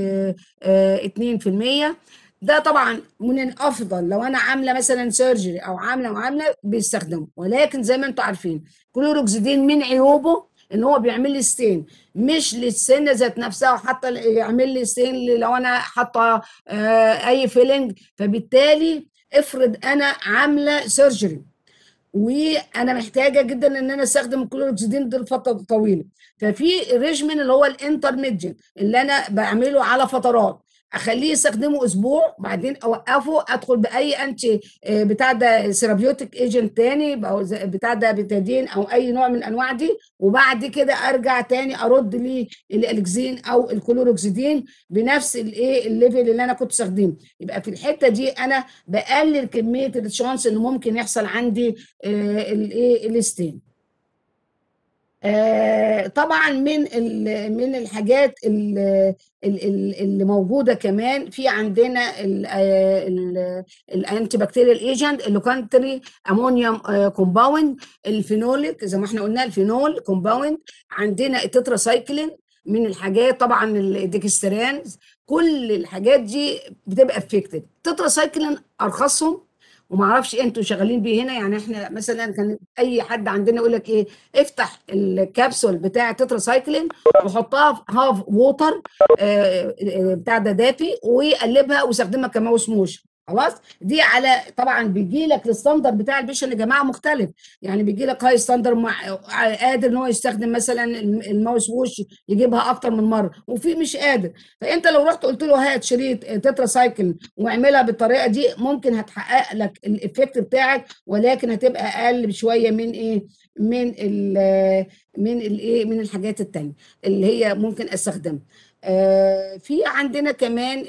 0.2% ده طبعا من الافضل لو انا عامله مثلا سيرجري او عامله وعامله بيستخدمه ولكن زي ما انتم عارفين كلوروكسيدين من عيوبه ان هو بيعمل لي ستين مش للسن ذات نفسها وحتى يعمل لي ستين لو انا حاطه آه، اي فيلنج فبالتالي افرض انا عامله سيرجري وانا محتاجه جدا ان انا استخدم الكلوروكسيدين ده لفتره طويله ففي ريجمن اللي هو الانترميديت اللي انا بعمله على فترات اخليه يستخدمه اسبوع بعدين اوقفه ادخل باي انتي آه، بتاع ده سيرابيوتيك ايجنت تاني أو زي- بتاع ده بتادين او اي نوع من الانواع دي وبعد كده ارجع تاني ارد لي الالكزين او الكلوروكسيدين بنفس الايه الليفل اللي انا كنت استخدمه يبقى في الحته دي انا بقلل كميه الشانس ان ممكن يحصل عندي آه، الايه الستين آه، طبعا من ال- من الحاجات ال- ال- ال- اللي موجوده كمان في عندنا الانتي بكتيريال ايجنت اللوكانتري امونيوم كومباوند الفينوليك زي ما احنا قلنا الفينول كومباوند عندنا التتراسايكلين من الحاجات طبعا الديكستران كل الحاجات دي بتبقى افكتد التتراسايكلين ارخصهم وما اعرفش انتوا شغالين بيه هنا يعني احنا مثلا كان اي حد عندنا يقول لك ايه افتح الكبسول بتاع التتراسايكلين وحطها في هاف ووتر آه، آه، بتاع ده دافي وقلبها واستخدمها كماوس موشن خلاص دي على طبعا بيجي لك الستاندرد بتاع البيشن يا جماعه مختلف يعني بيجي لك هاي ستاندرد مع قادر ان هو يستخدم مثلا الم- الماوس ووش يجيبها اكتر من مره وفي مش قادر فانت لو رحت قلت له هات شريط تترا سايكل واعملها بالطريقه دي ممكن هتحقق لك الايفكت بتاعك ولكن هتبقى اقل بشويه من ايه من ال من الايه من الحاجات التانية اللي هي ممكن استخدمها آه في عندنا كمان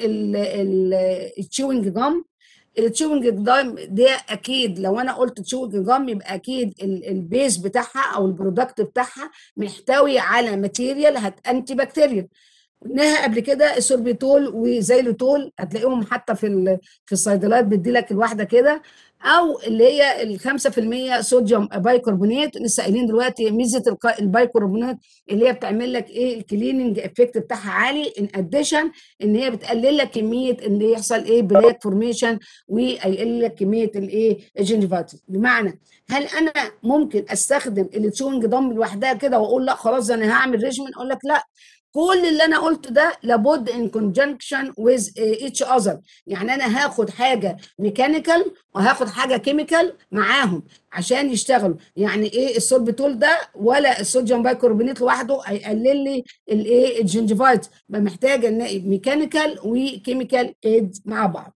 التشوينج جام التشوينج جام ده اكيد لو انا قلت تشوينج جام يبقى اكيد ال- البيز بتاعها او البرودكت بتاعها محتوي على ماتيريال هت انتي بكتيريال قلناها قبل كده السوربيتول وزيلوتول هتلاقيهم حتى في ال- في الصيدليات بيدي لك الواحده كده او اللي هي ال 5% صوديوم بايكربونات لسه قايلين دلوقتي ميزه الق- البايكربونات اللي هي بتعمل لك ايه الكليننج افكت بتاعها عالي ان اديشن ان هي بتقلل لك كميه ان يحصل ايه بلاك فورميشن ويقلل لك كميه الايه الجنجفاتي بمعنى هل انا ممكن استخدم التشوينج ضم لوحدها كده واقول لا خلاص انا هعمل ريجيمن اقول لك لا كل اللي انا قلته ده لابد ان كونجنكشن ويز ايتش اذر يعني انا هاخد حاجه ميكانيكال وهاخد حاجه كيميكال معاهم عشان يشتغلوا يعني ايه السوربيتول ده ولا الصوديوم بايكربونات لوحده هيقلل لي الايه الجنجفايت يبقى محتاجه ان ميكانيكال وكيميكال ايد مع بعض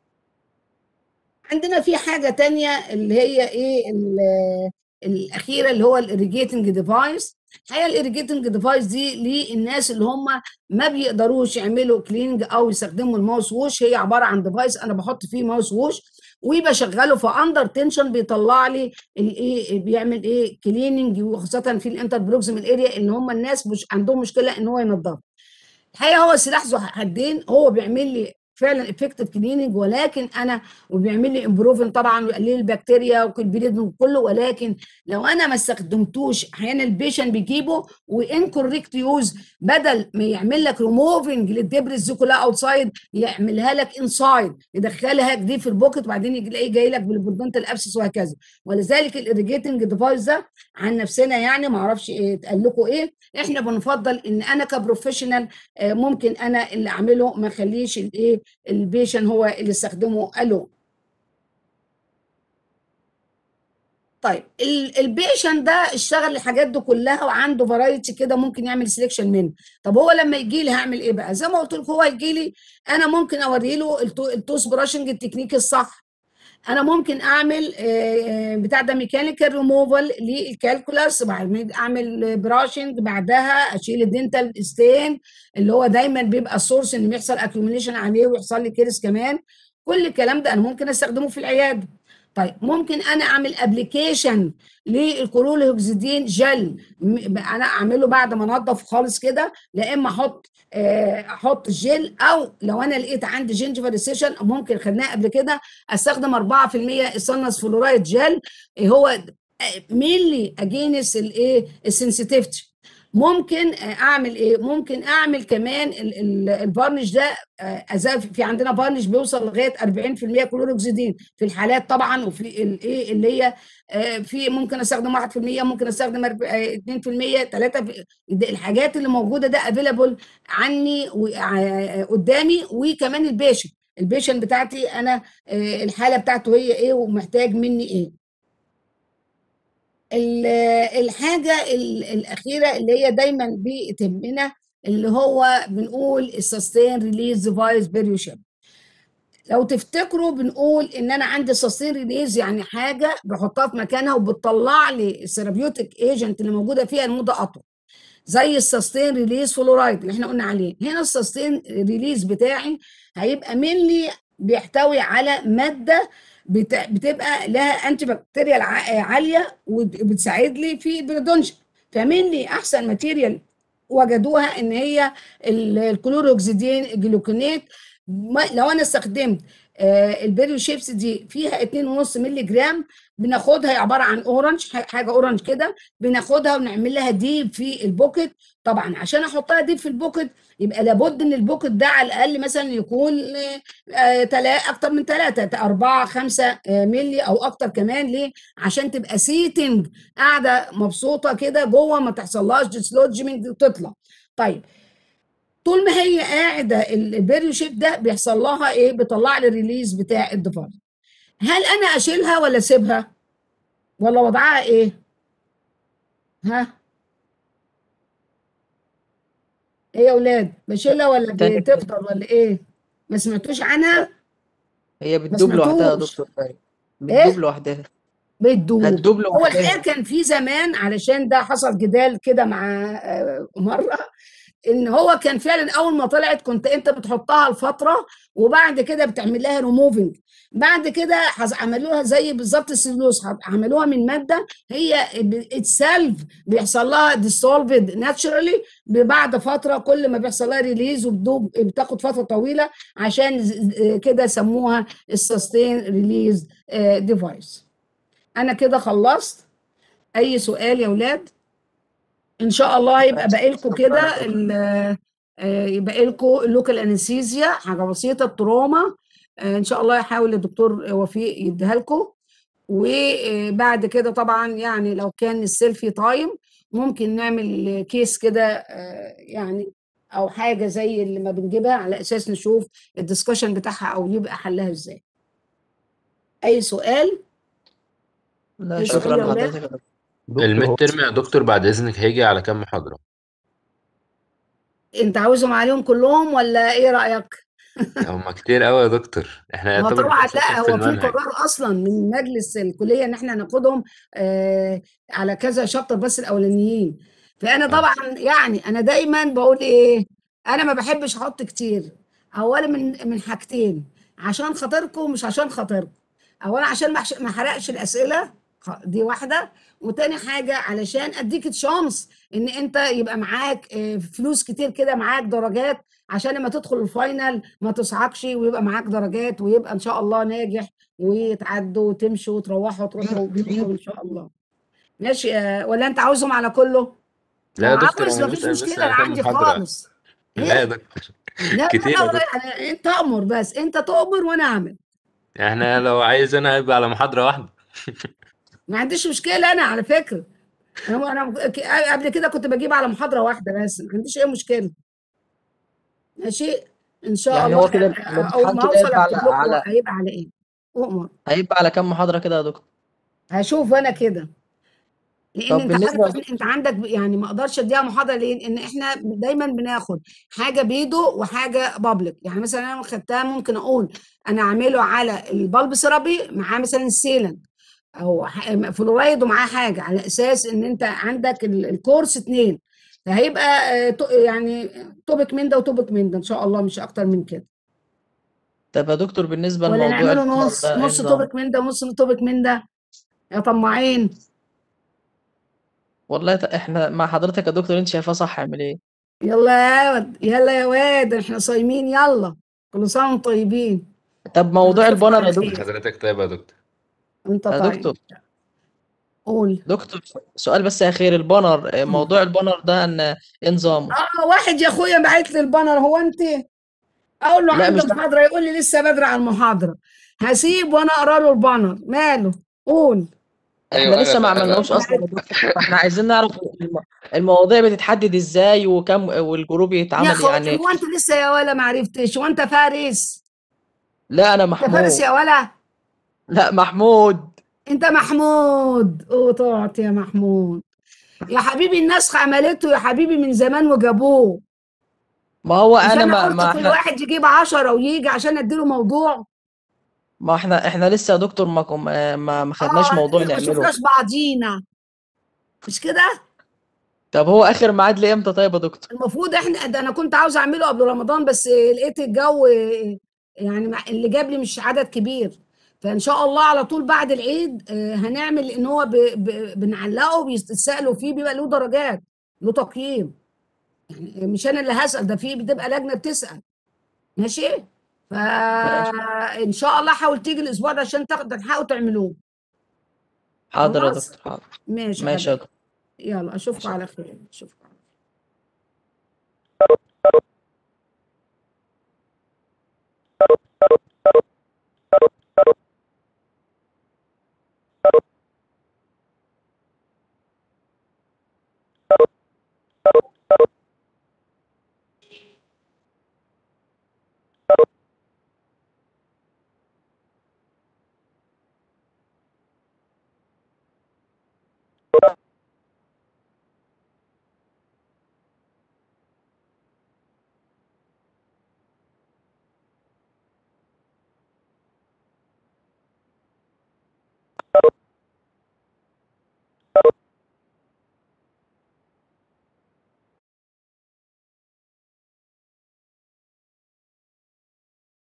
عندنا في حاجه تانية اللي هي ايه ال- الاخيره اللي هو الاريجيتنج ديفايس الحقيقه الاريجيتنج ديفايس دي للناس اللي هم ما بيقدروش يعملوا كليننج او يستخدموا الماوس ووش هي عباره عن ديفايس انا بحط فيه ماوس ووش وبشغله في اندر تنشن بيطلع لي الايه بيعمل ايه كليننج وخاصه في الانتر بروكسيمال اريا ان هم الناس مش عندهم مشكله ان هو ينضف الحقيقه هو سلاح ذو حدين هو بيعمل لي فعلا افكتيف كليننج ولكن انا وبيعمل لي امبروفن طبعا ويقلل لي البكتيريا والبريد وكله ولكن لو انا ما استخدمتوش احيانا البيشن بيجيبه وانكوريكت يوز بدل ما يعمل لك ريموفنج للدبرز دي كلها اوتسايد يعملها لك انسايد يدخلها دي في البوكت وبعدين يجي تلاقيه جاي لك بالبرودنتال ابسس وهكذا ولذلك الاريجيتنج ديفايس ده عن نفسنا يعني ما اعرفش ايه اتقال لكم ايه احنا بنفضل ان انا كبروفيشنال آه، ممكن انا اللي اعمله ما اخليش الايه البيشن هو اللي يستخدمه الو طيب ال- البيشن ده اشتغل الحاجات دي كلها وعنده فرايتي كده ممكن يعمل سelection منه طب هو لما يجي لي هعمل ايه بقى زي ما قلت لكم هو يجي لي انا ممكن اوري له التو- التوس براشنج التكنيك الصح انا ممكن اعمل آه، آه، بتاع ده ميكانيكال ريموفال للكالكولاس بعد اعمل براشنج بعدها اشيل الدنتال ستين اللي هو دايما بيبقى السورس ان بيحصل اكيوميليشن عليه ويحصل لي كيرس كمان كل الكلام ده انا ممكن استخدمه في العياده طيب ممكن انا اعمل ابلكيشن للكلورهكسيدين جل م- انا اعمله بعد ما انضف خالص كده لا اما احط آه، احط الجل او لو انا لقيت عندي جينجيفال ريسيشن ممكن خدناها قبل كده استخدم 4% السنس فلورايد جل إيه هو مينلي اجينس الايه السنسيتيفيتي ممكن آه، اعمل ايه ممكن اعمل كمان ال- ال- الفارنش ده آه، أزاف في عندنا فارنش بيوصل لغايه 40% كلوروكسيدين في الحالات طبعا وفي الايه اللي هي آه، في ممكن استخدم 1% ممكن استخدم أرب- آه، 2% 3 الحاجات اللي موجوده ده افيلابل عني و- ع- قدامي وكمان البيشن البيشن بتاعتي انا آه، الحاله بتاعته هي ايه ومحتاج مني ايه ال- الحاجة ال- الأخيرة اللي هي دايما بتهمنا اللي هو بنقول السستين ريليز ديفايس بيريوشن لو تفتكروا بنقول ان انا عندي سستين ريليز يعني حاجه بحطها في مكانها وبتطلع لي الثيرابيوتيك ايجنت اللي موجوده فيها لمده اطول زي السستين ريليز فلورايد اللي احنا قلنا عليه هنا السستين ريليز بتاعي هيبقى منلي بيحتوي على ماده بت- بتبقى لها انتي بكتيريال ع- عاليه وبتساعد لي في البريدونشن فمنلي احسن ماتيريال وجدوها ان هي ال- الكلوروكسيدين الجلوكونات ما- لو انا استخدمت آه، البيريو شيبس دي فيها 2.5 مللي جرام بناخدها هي عباره عن اورنج ح- حاجه اورنج كده بناخدها ونعمل لها ديب في البوكت طبعا عشان احطها ديب في البوكت يبقى لابد ان البوكت ده على الاقل مثلا يكون آه، آه، تلا اكتر من 3 4 5 مللي او اكتر كمان ليه عشان تبقى سيتنج قاعده مبسوطه كده جوه ما تحصلهاش ديسلوجمنت وتطلع طيب طول ما هي قاعده ال- البيريو شيب ده بيحصل لها ايه بيطلع لي الريليز بتاع الديفايس هل انا اشيلها ولا اسيبها ولا وضعها ايه ها ايه يا اولاد بشيلها ولا تاني بتفضل ولا ايه ما سمعتوش عنها هي ما بتدوب لوحدها يا سمعتوش دكتور طيب ايه بتدوب لوحدها بتدوب هتدوب هو الحقيقه لوحدها كان في زمان علشان ده حصل جدال كده مع آه، مره ان هو كان فعلا اول ما طلعت كنت انت بتحطها لفتره وبعد كده بتعمل لها ريموفنج بعد كده حز- عملوها زي بالظبط السلوس عملوها من ماده هي اتسلف بيحصل لها ديسولفد ناتشرالي بعد فتره كل ما بيحصل لها ريليز وبتدوب بتاخد فتره طويله عشان ز- آه، كده سموها السستين ريليز ديفايس انا كده خلصت اي سؤال يا اولاد ان شاء الله هيبقى باقي لكم كده ال- آه، يبقى لكم اللوكال انستيزيا حاجه بسيطه التروما آه، ان شاء الله يحاول الدكتور وفيق يديها لكم وبعد كده طبعا يعني لو كان السيلفي تايم ممكن نعمل كيس كده آه، يعني او حاجه زي اللي ما بنجيبها على اساس نشوف الدسكشن بتاعها او يبقى حلها ازاي اي سؤال لا اي سؤال شكرا يا اولاد لحضرتك يا دكتور الميد ترم يا دكتور بعد اذنك هيجي على كام محاضرة انت عاوزهم عليهم كلهم ولا ايه رايك هما كتير قوي يا دكتور احنا هو يعتبر طبعا بنسقط لا في هو في المنهج قرار اصلا من مجلس الكليه ان احنا ناخدهم آه على كذا شابتر بس الاولانيين فانا اه طبعا يعني انا دايما بقول ايه انا ما بحبش احط كتير اولا من من حاجتين عشان خاطركم مش عشان خاطركم اولا عشان ما أحش- ما احرقش الاسئله خ- دي واحده وتاني حاجه علشان اديك تشانس ان انت يبقى معاك آه، فلوس كتير كده معاك درجات عشان لما تدخل الفاينل ما تصعقش ويبقى معاك درجات ويبقى ان شاء الله ناجح وتعدوا وتمشوا وتروحوا تروحوا بيوتكم ان شاء الله ماشي آه، ولا انت عاوزهم على كله لا يا لو دكتور عاوز انا مفيش بسأل بس مشكله على انا كام عندي محاضرة خالص لا يا ايه دكتور لا لا كتير لا يا والله دكتور أنا انت امر بس انت تؤمر وانا اعمل احنا لو عايز انا يبقى على محاضرة واحدة ما عنديش مشكله انا على فكره انا انا ك- قبل كده كنت بجيب على محاضره واحده بس ما عنديش اي مشكله ماشي ان شاء يعني الله هو كده اول الامتحان ما كده اوصل هيبقى على اكتب لكم على هيبقى على ايه اؤمر هيبقى على كام محاضرة كده يا دكتور هشوف انا كده لان طب انت بالنسبة عارف إن انت عندك ب- يعني ما اقدرش اديها محاضره ليه ان احنا دايما بناخد حاجه بيدو وحاجه بابليك يعني مثلا انا خدتها ممكن اقول انا اعمله على البلب ثيرابي معاه مثلا السيلن او ح- فلورايد ومعاه حاجه على اساس ان انت عندك ال- الكورس اتنين فهيبقى آه، تو- يعني توبك من ده وتوبك من ده ان شاء الله مش اكتر من كده طب يا دكتور بالنسبة ولا لموضوع نعمله البانر نص ده ايه نص نظام توبك من ده ونص توبك من ده يا طماعين والله ت- احنا مع حضرتك يا دكتور انت شايفاه صح اعمل ايه يلا يا واد يلا يا واد احنا صايمين يلا كل سنه وانتم طيبين طب موضوع اشوفكم البانر على يا دكتور خير حضرتك طيب يا دكتور انت يا طيب دكتور قول دكتور سؤال بس اخير البانر آه، مم. موضوع البانر ده ان ايه نظامه اه واحد يا اخويا بعت لي البانر هو انت اقول له لا عندي مش ده محاضره يقول لي لسه بدري على المحاضره هسيب وانا اقرا له البانر ماله قول احنا ايوه انا لسه ما انا عملناهوش اصلا يا دكتور فاحنا عايزين نعرف الم- المواضيع بتتحدد ازاي وكم والجروب يا يتعمل اخويا يعني هو انت لسه يا ولا ما عرفتش وانت فارس لا انا انت فارس محمود يا ولا لا محمود انت محمود قطعت يا محمود يا حبيبي الناس عملته يا حبيبي من زمان وجابوه ما هو مش انا انا ما قلت ما كل احنا واحد يجيب عشرة ويجي عشان اديله موضوع ما احنا احنا لسه يا دكتور ما كم- ما ما خدناش اه موضوع ما نعمله شفناش بعضينا مش كده طب هو اخر ميعاد ليه امتى طيب يا دكتور المفروض احنا ده انا كنت عاوز اعمله قبل رمضان بس لقيت الجو يعني مع- اللي جاب لي مش عدد كبير فان شاء الله على طول بعد العيد آه، هنعمل ان هو ب... ب... بنعلقه بيتسالوا فيه بيبقى له درجات له تقييم يعني مش انا اللي هسال ده في بتبقى لجنه بتسال ماشي ماشي فان شاء الله حاول تيجي الاسبوع ده عشان تاخد تلحقوا تعملوه حاضر يا خلاص دكتور حاضر ماشي يا ماشي يا حبيبي دكتور يلا اشوفكم ماشي على خير اشوفكم على